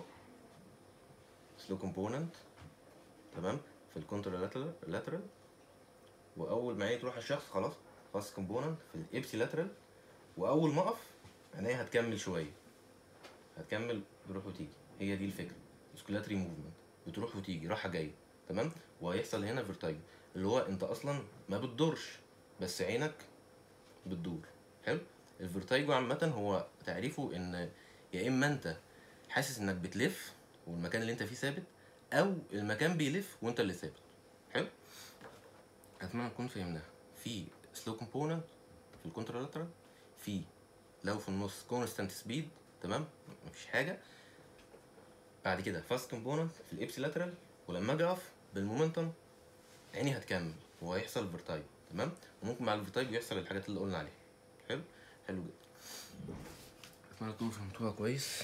A: سلو كومبوننت تمام في الكونتر لاترال واول ما عيني تروح على الشخص خلاص فاست كومبوننت في الابسي لاترال واول ما اقف عينيا هتكمل شويه هتكمل تروح وتيجي هي دي الفكره سكولاتري موفمنت بتروح وتيجي راحه جايه تمام وهيحصل هنا فيرتايج اللي هو انت اصلا ما بتدورش بس عينك بتدور حلو الفيرتايجو عامة هو تعريفه ان يا اما انت حاسس انك بتلف والمكان اللي انت فيه ثابت او المكان بيلف وانت اللي ثابت حلو اتمنى نكون فهمناها في سلو كومبوننت في الكونترالاترال في لو في النص كونستانت سبيد تمام مفيش حاجه بعد كده فاست كومبوننت في الابسي لاترال ولما اجي اقف بالمومنتم عيني هتكمل وهيحصل فيرتايجو تمام وممكن مع الفيرتايجو يحصل الحاجات اللي قلنا عليها حلو حلو جدا اتمنى تكونوا فهمتوها كويس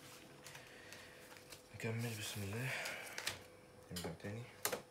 A: نكمل بسم الله نرجع تاني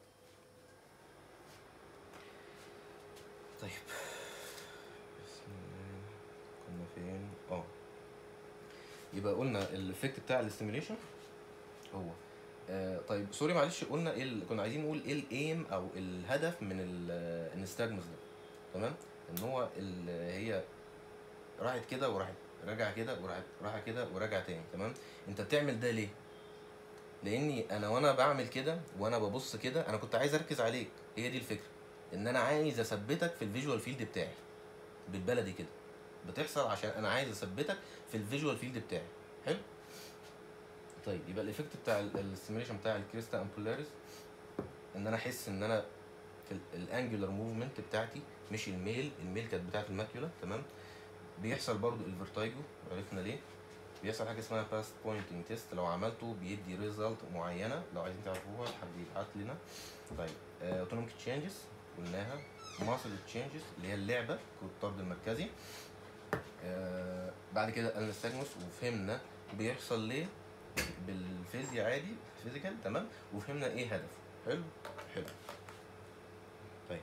A: طيب بسم الله كنا فين اه يبقى قلنا الايفكت بتاع الاستيميليشن هو آه طيب سوري معلش قلنا ايه ال- كنا عايزين نقول ايه الايم او الهدف من النستاجمس ده تمام ان هو ال- هي راحت كده وراحت راجعه كده وراحت راحه كده وراجعه تاني تمام انت بتعمل ده ليه لاني انا وانا بعمل كده وانا ببص كده انا كنت عايز اركز عليك هي دي الفكره ان انا عايز اثبتك في الفيجوال فيلد بتاعي بالبلدي كده بتحصل عشان انا عايز اثبتك في الفيجوال فيلد بتاعي حلو طيب يبقى الايفكت بتاع الاستيميليشن بتاع الكريستا امبولاريس ان انا احس ان انا في الانجولار موفمنت بتاعتي مش الميل الميل كانت بتاعت الماكيولا تمام بيحصل برضو الفيرتايجو عرفنا ليه بيحصل حاجه اسمها باست بوينتنج تيست لو عملته بيدي ريزلت معينه لو عايزين تعرفوها حد يبعت لنا طيب اوتونوميك تشينجز قلناها ماسل تشينجز اللي هي اللعبه كود الطرد المركزي آه بعد كده النستاجموس وفهمنا بيحصل ليه بالفيزياء عادي فيزيكال تمام وفهمنا ايه هدفه حلو حلو طيب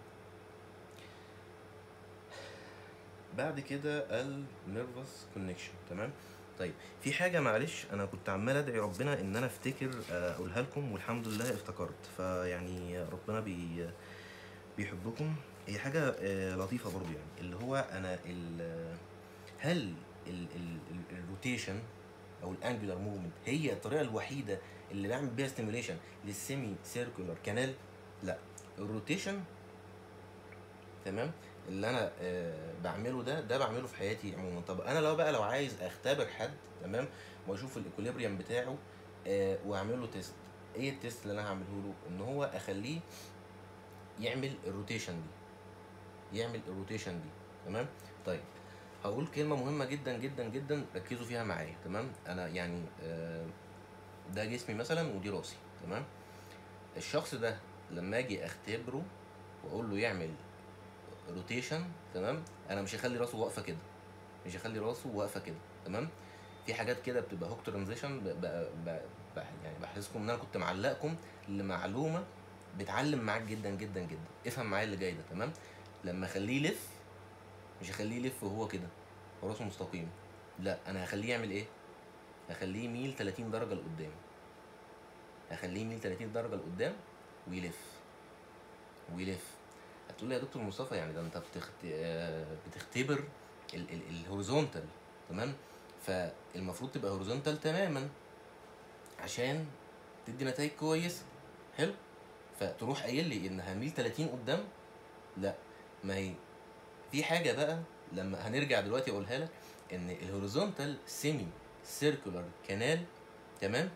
A: بعد كده النيرفس كونكشن تمام طيب في حاجه معلش انا كنت عمال ادعي ربنا ان انا افتكر آه، اقولها لكم والحمد لله افتكرت فيعني ربنا بي بيحبكم هي حاجه آه، لطيفه برضو يعني اللي هو انا ال هل ال- ال- ال- الروتيشن او الانجولار موفمنت هي الطريقه الوحيده اللي بعمل بيها ستيميوليشن للسيمي سيركولار كانال لا الروتيشن تمام اللي انا آه بعمله ده ده بعمله في حياتي عموما طب انا لو بقى لو عايز اختبر حد تمام واشوف الايكوليبريم بتاعه آه واعمل له تيست ايه التيست اللي انا هعمله له ان هو اخليه يعمل الروتيشن دي يعمل الروتيشن دي تمام طيب هقول كلمة مهمة جدا جدا جدا ركزوا فيها معايا تمام انا يعني آه ده جسمي مثلا ودي راسي تمام الشخص ده لما اجي اختبره واقول له يعمل روتيشن تمام انا مش هخلي راسه واقفه كده مش هخلي راسه واقفه كده تمام في حاجات كده بتبقى هوك ترانزيشن ب... ب... ب... ب... يعني بحسسكم ان انا كنت معلقكم لمعلومه بتعلم معاك جدا جدا جدا افهم معايا اللي جاي ده تمام لما اخليه يلف مش هخليه يلف وهو كده وراسه مستقيم لا انا هخليه يعمل ايه هخليه يميل 30 درجه لقدام هخليه يميل 30 درجه لقدام ويلف ويلف هتقول لي يا دكتور مصطفى يعني ده انت بتخت... آه، بتختبر ال... ال... الهوريزونتال تمام فالمفروض تبقى هوريزونتال تماما عشان تدي نتائج كويسه حلو فتروح قايل لي ان هميل 30 قدام لا ما هي في حاجه بقى لما هنرجع دلوقتي اقولها لك ان الهوريزونتال سيمي سيركولار كانال تمام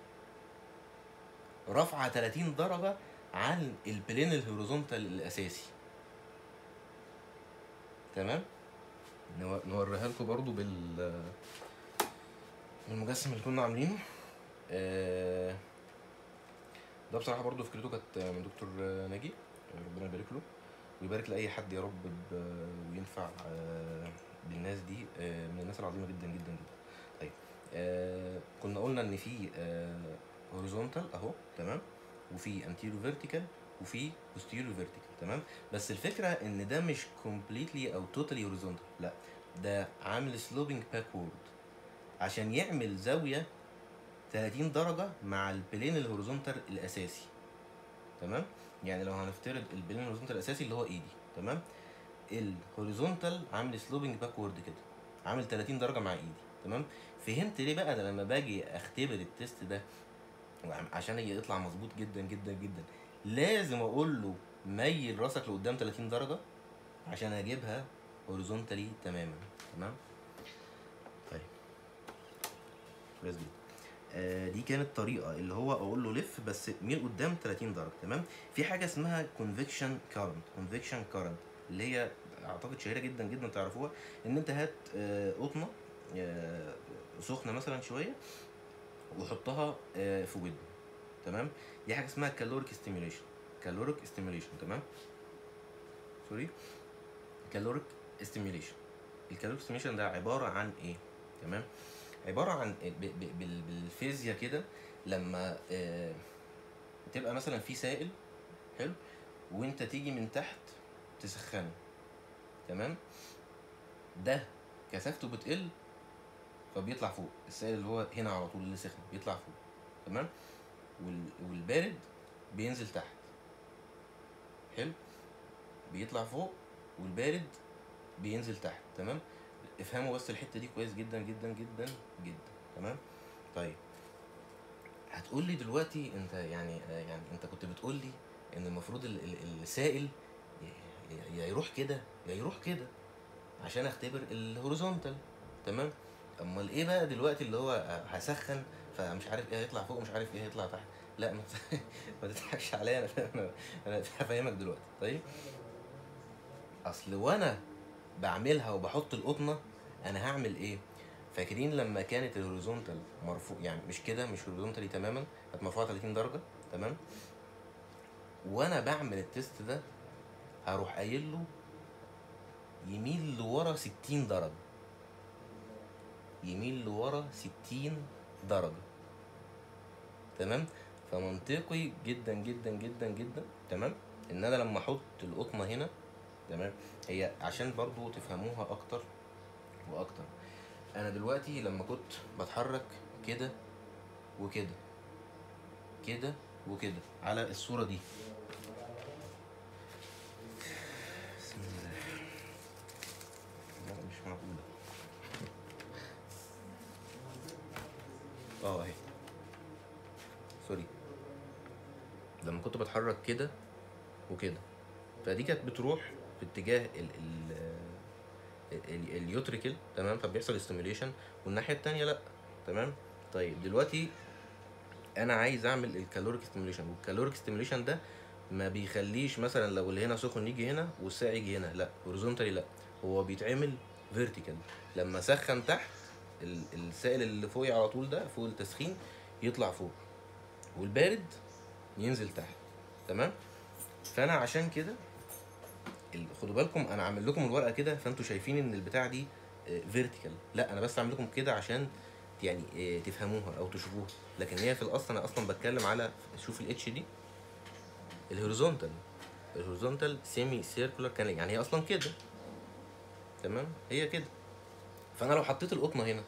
A: رافعه 30 درجه عن البلين الهوريزونتال الاساسي تمام نو- نوريها لكم برضو بال بالمجسم اللي كنا عاملينه آه، ده بصراحه برضو فكرته كانت من دكتور ناجي ربنا يبارك له ويبارك لاي حد يا رب ب- وينفع آه، بالناس دي آه، من الناس العظيمه جدا جدا جدا طيب آه، كنا قلنا ان في هوريزونتال اهو تمام وفي انتيرو فيرتيكال وفي بوستيريو فيرتيكال تمام بس الفكره ان ده مش كومبليتلي او توتالي هوريزونتال لا ده عامل سلوبينج باكورد عشان يعمل زاويه 30 درجه مع البلين الهوريزونتال الاساسي تمام يعني لو هنفترض البلين الهوريزونتال الاساسي اللي هو ايدي تمام الهوريزونتال عامل سلوبينج باكورد كده عامل 30 درجه مع ايدي تمام فهمت ليه بقى ده لما باجي اختبر التيست ده وعم- عشان يطلع مظبوط جدا جدا جدا لازم اقول له ميل راسك لقدام 30 درجه عشان اجيبها هوريزونتالي تماما تمام طيب كويس جدا آه، دي كانت طريقه اللي هو اقول له لف بس ميل قدام 30 درجه تمام في حاجه اسمها كونفكشن كارنت كونفكشن كارنت اللي هي اعتقد شهيره جدا جدا تعرفوها ان انت هات آه، قطنه آه، سخنه مثلا شويه وحطها آه، في ودن تمام دي حاجه اسمها كالوريك ستيميوليشن كالوريك ستيميوليشن تمام سوري كالوريك ستيميوليشن الكالوريك ستيميوليشن ده عباره عن ايه تمام عباره عن ب- ب- بال- بالفيزياء كده لما آه، تبقى مثلا في سائل حلو وانت تيجي من تحت تسخنه تمام ده كثافته بتقل فبيطلع فوق السائل اللي هو هنا على طول اللي سخن بيطلع فوق تمام وال... والبارد بينزل تحت حلو بيطلع فوق والبارد بينزل تحت تمام افهموا بس الحته دي كويس جدا جدا جدا جدا تمام طيب هتقول لي دلوقتي انت يعني آه، يعني انت كنت بتقول لي ان المفروض ال- ال- السائل ي- ي- يا يروح كده يا يروح كده عشان اختبر الهوريزونتال تمام امال ايه بقى دلوقتي اللي هو هسخن فمش عارف ايه هيطلع فوق ومش عارف ايه هيطلع تحت لا ما ما تضحكش عليا انا انا انا هفهمك دلوقتي طيب اصل وانا بعملها وبحط القطنه انا هعمل ايه فاكرين لما كانت الهوريزونتال مرفوع يعني مش كده مش هوريزونتالي تماما كانت مرفوعه 30 درجه تمام وانا بعمل التيست ده هروح قايل له يميل لورا 60 درجه يميل لورا 60 درجه تمام فمنطقي جدا جدا جدا جدا تمام ان انا لما احط القطنه هنا تمام هي عشان برضو تفهموها اكتر واكتر انا دلوقتي لما كنت بتحرك كده وكده كده وكده على الصوره دي بسم الله لا مش معقوله اه اهي سوري لما كنت بتحرك كده وكده فدي كانت بتروح في اتجاه ال ال ال- اليوتريكل تمام فبيحصل استيميوليشن والناحيه التانية لا تمام طيب دلوقتي انا عايز اعمل الكالوريك ستيميوليشن والكالوريك ستيميوليشن ده ما بيخليش مثلا لو اللي هنا سخن يجي هنا والساقع يجي هنا لا هوريزونتالي لا هو بيتعمل فيرتيكال لما اسخن تحت ال- السائل اللي فوقي على طول ده فوق التسخين يطلع فوق والبارد ينزل تحت تمام فانا عشان كده ال- خدوا بالكم انا عامل لكم الورقه كده فانتوا شايفين ان البتاع دي فيرتيكال لا انا بس عامل لكم كده عشان يعني آه، تفهموها او تشوفوها لكن هي في الاصل انا اصلا بتكلم على شوف الاتش دي الهوريزونتال الهوريزونتال سيمي سيركولار كان يعني هي اصلا كده تمام هي كده فانا لو حطيت القطنه هنا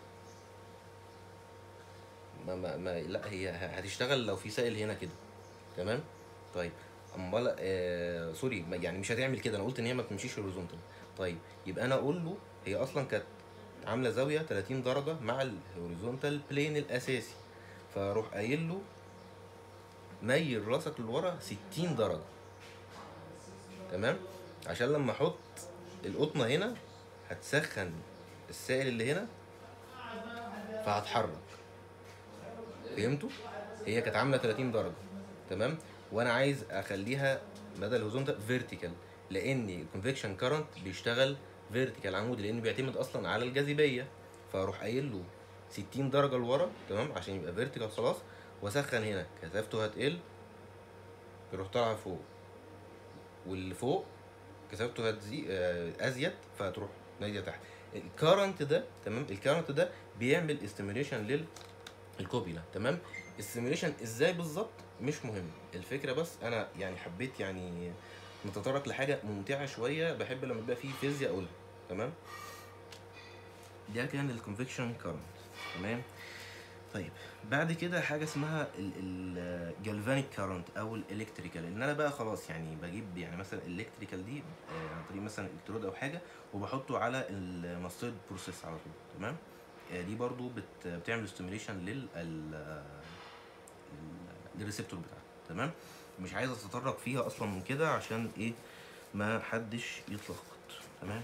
A: ما, ما, ما لا هي ه- هتشتغل لو في سائل هنا كده تمام طيب امال آه سوري ما- يعني مش هتعمل كده انا قلت ان هي ما بتمشيش هوريزونتال طيب يبقى انا اقول له هي اصلا كانت عامله زاويه 30 درجه مع الهوريزونتال بلين الاساسي فاروح قايل له ميل راسك لورا 60 درجه تمام عشان لما احط القطنه هنا هتسخن السائل اللي هنا فهتحرك فهمتوا هي كانت عامله 30 درجه تمام وانا عايز اخليها بدل الهوريزونتال فيرتيكال لان الكونفكشن كارنت بيشتغل فيرتيكال عمودي لانه بيعتمد اصلا على الجاذبيه فاروح قايل له 60 درجه لورا تمام عشان يبقى فيرتيكال خلاص واسخن هنا كثافته هتقل يروح طالع فوق واللي فوق كثافته هتزي آه، ازيد فهتروح نازله تحت الكارنت ده تمام الكارنت ده بيعمل استيميوليشن لل الكوبيلا تمام السيميوليشن ازاي بالظبط مش مهم الفكره بس انا يعني حبيت يعني نتطرق لحاجه ممتعه شويه بحب لما يبقى فيه فيزياء اقولها تمام ده كان الكونفكشن كارنت تمام طيب بعد كده حاجه اسمها الجالفانيك كارنت او الالكتريكال ان انا بقى خلاص يعني بجيب يعني مثلا الالكتريكال دي آه، عن طريق مثلا الكترود او حاجه وبحطه على الماسترد بروسيس على طول تمام آه، دي برضو بت بتعمل ستيميوليشن لل ال- ال- للريسبتور بتاعها تمام مش عايز اتطرق فيها اصلا من كده عشان ايه ما حدش يتلخبط تمام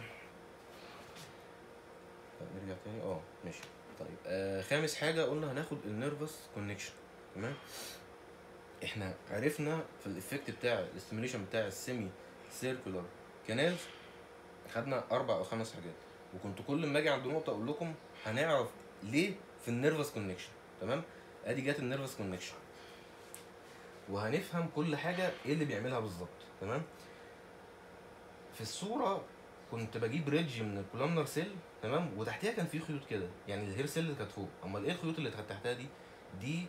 A: طيب نرجع تاني اه ماشي طيب آه خامس حاجه قلنا هناخد النيرفس كونكشن تمام احنا عرفنا في الايفكت بتاع الاستيميليشن بتاع السيمي سيركولار كانالز خدنا اربع او خمس حاجات وكنت كل ما اجي عند نقطه اقول لكم هنعرف ليه في النيرفس كونكشن تمام ادي جت النيرفس كونكشن وهنفهم كل حاجه ايه اللي بيعملها بالظبط تمام في الصوره كنت بجيب ريدج من الكولامنر سيل تمام وتحتها كان في خيوط كده يعني الهير سيل اللي كانت فوق امال ايه الخيوط اللي كانت تحتها دي دي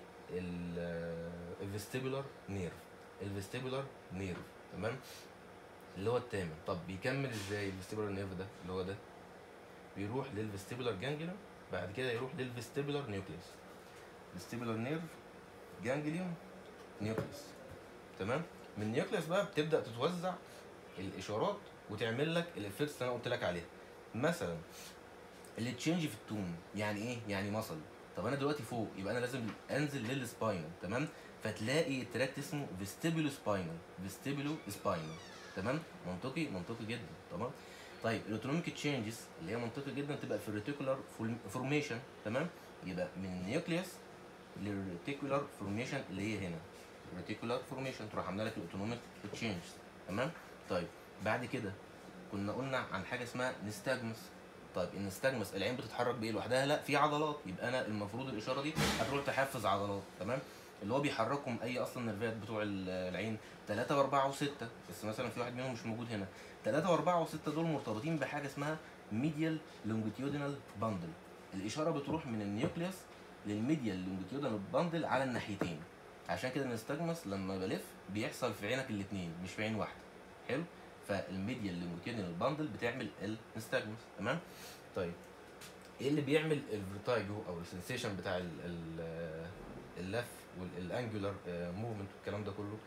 A: الفيستيبولار نيرف الفيستيبولار نيرف تمام اللي هو التامن طب بيكمل ازاي الفيستيبولار نيرف ده اللي هو ده بيروح للفيستيبولار جانجليون بعد كده يروح للفيستيبولار نيوكليوس فيستيبولار نيرف جانجليون نيوكليوس تمام من النيوكليوس بقى بتبدا تتوزع الاشارات وتعمل لك الافكتس اللي انا قلت لك عليها مثلا اللي تشينج في التون يعني ايه يعني مصل طب انا دلوقتي فوق يبقى انا لازم انزل للسباينال تمام فتلاقي التراكت اسمه فيستيبولو سباينال فيستيبولو سباينال تمام منطقي منطقي جدا تمام طيب الاوتونوميك تشينجز اللي هي منطقي جدا تبقى في الريتيكولار فورميشن تمام يبقى من النيوكليوس للريتيكولار فورميشن اللي هي هنا ريتيكولار فورميشن تروح عامله لك الاوتونوميك تشينجز تمام طيب بعد كده كنا قلنا عن حاجه اسمها نستاجمس طيب النستاجمس العين بتتحرك بايه لوحدها لا في عضلات يبقى انا المفروض الاشاره دي هتروح تحفز عضلات تمام اللي هو بيحركهم اي اصلا نرفات بتوع ال- العين 3 و4 و6 بس مثلا في واحد منهم مش موجود هنا 3 و4 و6 دول مرتبطين بحاجه اسمها ميديال لونجيتيودينال باندل الاشاره بتروح من النيوكليوس للميديال لونجيتيودينال باندل على الناحيتين عشان كده النستاجمس لما بلف بيحصل في عينك الاثنين مش في عين واحده حلو فالميديال لونجيتيودينال باندل بتعمل النستاجمس تمام طيب ايه اللي بيعمل الفيرتايجو او السنسيشن بتاع ال- ال- اللف والانجولار موفمنت والكلام ده كله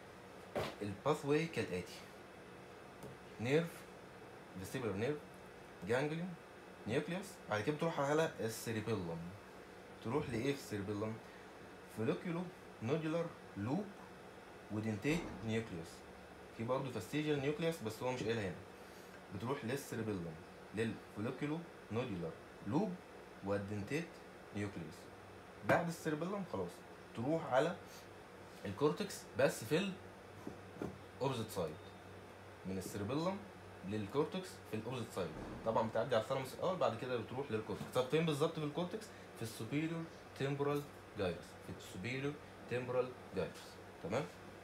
A: الباث واي كالاتي نيرف فيستيبولار نيرف جانجليون نيوكليوس بعد كده بتروح على السيريبيلم تروح لايه في السيريبيلم فوليكيولو نودولار لوب ودنتيت نيوكليوس في برضه فاستيجيال نيوكليوس بس هو مش قايلها هنا بتروح للسيريبيلم للفوليكيولو نودولار لوب والدنتيت نيوكليوس بعد السيربيلم خلاص تروح على الكورتكس بس في الاوبزيت سايد من السيربيلم للكورتكس في الاوبزيت سايد طبعا بتعدي على الثالاموس الاول بعد كده بتروح للكورتكس طب فين بالظبط في الكورتكس في السوبيريور تمبورال جايرس في السوبيريور تمبورال جايرس تمام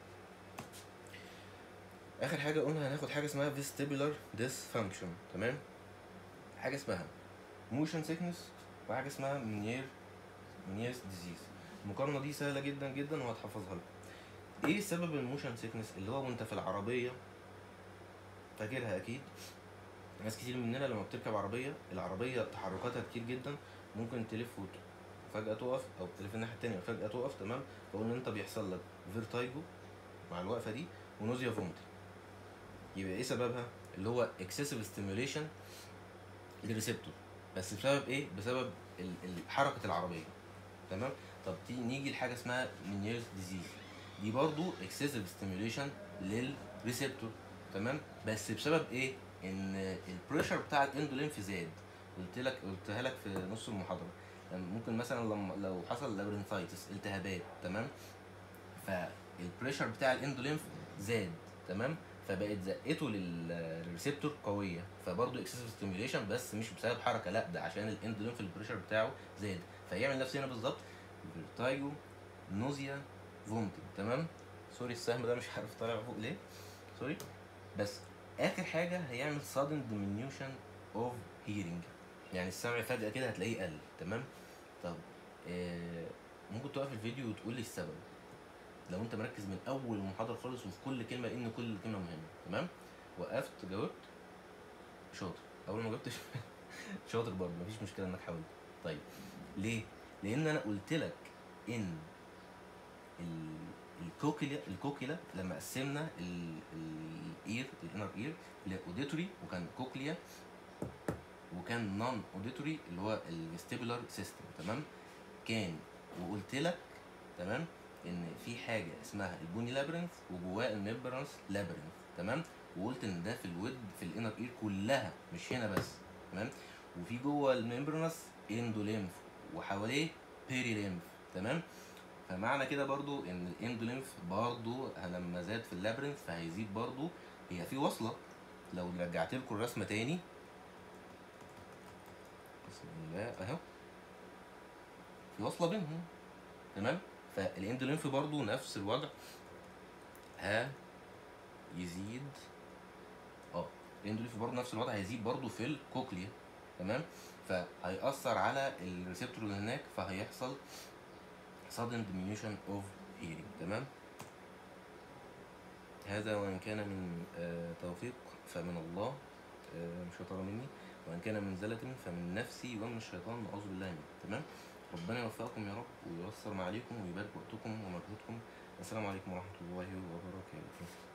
A: اخر حاجه قلنا هناخد حاجه اسمها فيستيبولار ديسفانكشن تمام حاجه اسمها موشن سيكنس وحاجه اسمها منير منيرز ديزيز المقارنه دي سهله جدا جدا وهتحفظها لك ايه سبب الموشن سيكنس اللي هو وانت في العربيه فاكرها اكيد ناس كتير مننا لما بتركب عربيه العربيه تحركاتها كتير جدا ممكن تلف وت- فجاه تقف او تلف الناحيه التانيه فجاه تقف تمام فقلنا انت بيحصل لك فيرتايجو مع الوقفه دي ونوزيا فومتي يبقى ايه سببها اللي هو اكسسيف ستيميوليشن للريسبتور بس بسبب ايه بسبب ال- ال- حركه العربيه تمام طب تيجي نيجي لحاجه اسمها مينيرز ديزيز دي برضو اكسسيف ستيميوليشن للريسبتور تمام بس بسبب ايه ان البريشر بتاع الاندولينف زاد قلت لك قلتها لك في نص المحاضره لما- ممكن مثلا لما لو حصل لابرنثايتس التهابات تمام فالبريشر بتاع الاندولينف زاد تمام فبقت زقته لل- للريسبتور قويه فبرضه اكسسيف ستيميوليشن بس مش بسبب حركه لا ده عشان الاندولينف البريشر بتاعه زاد فيعمل نفس هنا بالظبط فيرتايجو نوزيا فومتنج تمام سوري السهم ده مش عارف طالع فوق ليه سوري بس اخر حاجه هيعمل sudden diminution of hearing يعني السمع فجاه كده هتلاقيه قل تمام طب آه ممكن توقف الفيديو وتقول لي السبب لو انت مركز من اول المحاضره خالص وفي كل كلمه لان كل كلمه مهمه تمام وقفت جاوبت شاطر اول ما جاوبتش شاطر برضه مفيش مشكله انك حاولت طيب ليه لان انا قلت لك ان ال- الكوكيلا الكوكيلا لما قسمنا الاير الانر اير لاوديتوري وكان كوكليا وكان نون اوديتوري اللي هو الفيستيبولار سيستم تمام كان وقلت لك تمام ان في حاجه اسمها البوني لابرنث وجواه الميمبرانس لابرنث تمام وقلت ان ده في الود في الانر اير كلها مش هنا بس تمام وفي جوه الميمبرانس اندوليمف وحواليه بيريليمف تمام فمعنى كده برضو ان الاندوليمف برضو لما زاد في اللابرنث فهيزيد برضو هي في وصله لو رجعت لكم الرسمه تاني بسم الله اهو في وصله بينهم تمام فالاندوليمف برضو نفس الوضع ها يزيد اه الاندوليمف برضو نفس الوضع هيزيد برضو في الكوكليا تمام فهيأثر على الريسبتور اللي هناك فهيحصل sudden diminution of hearing تمام هذا وإن كان من آه، توفيق فمن الله آه، مش شطارة مني وإن كان من زلة فمن نفسي ومن الشيطان أعوذ بالله منه تمام ربنا يوفقكم يا رب وييسر ما عليكم ويبارك وقتكم ومجهودكم السلام عليكم ورحمة الله وبركاته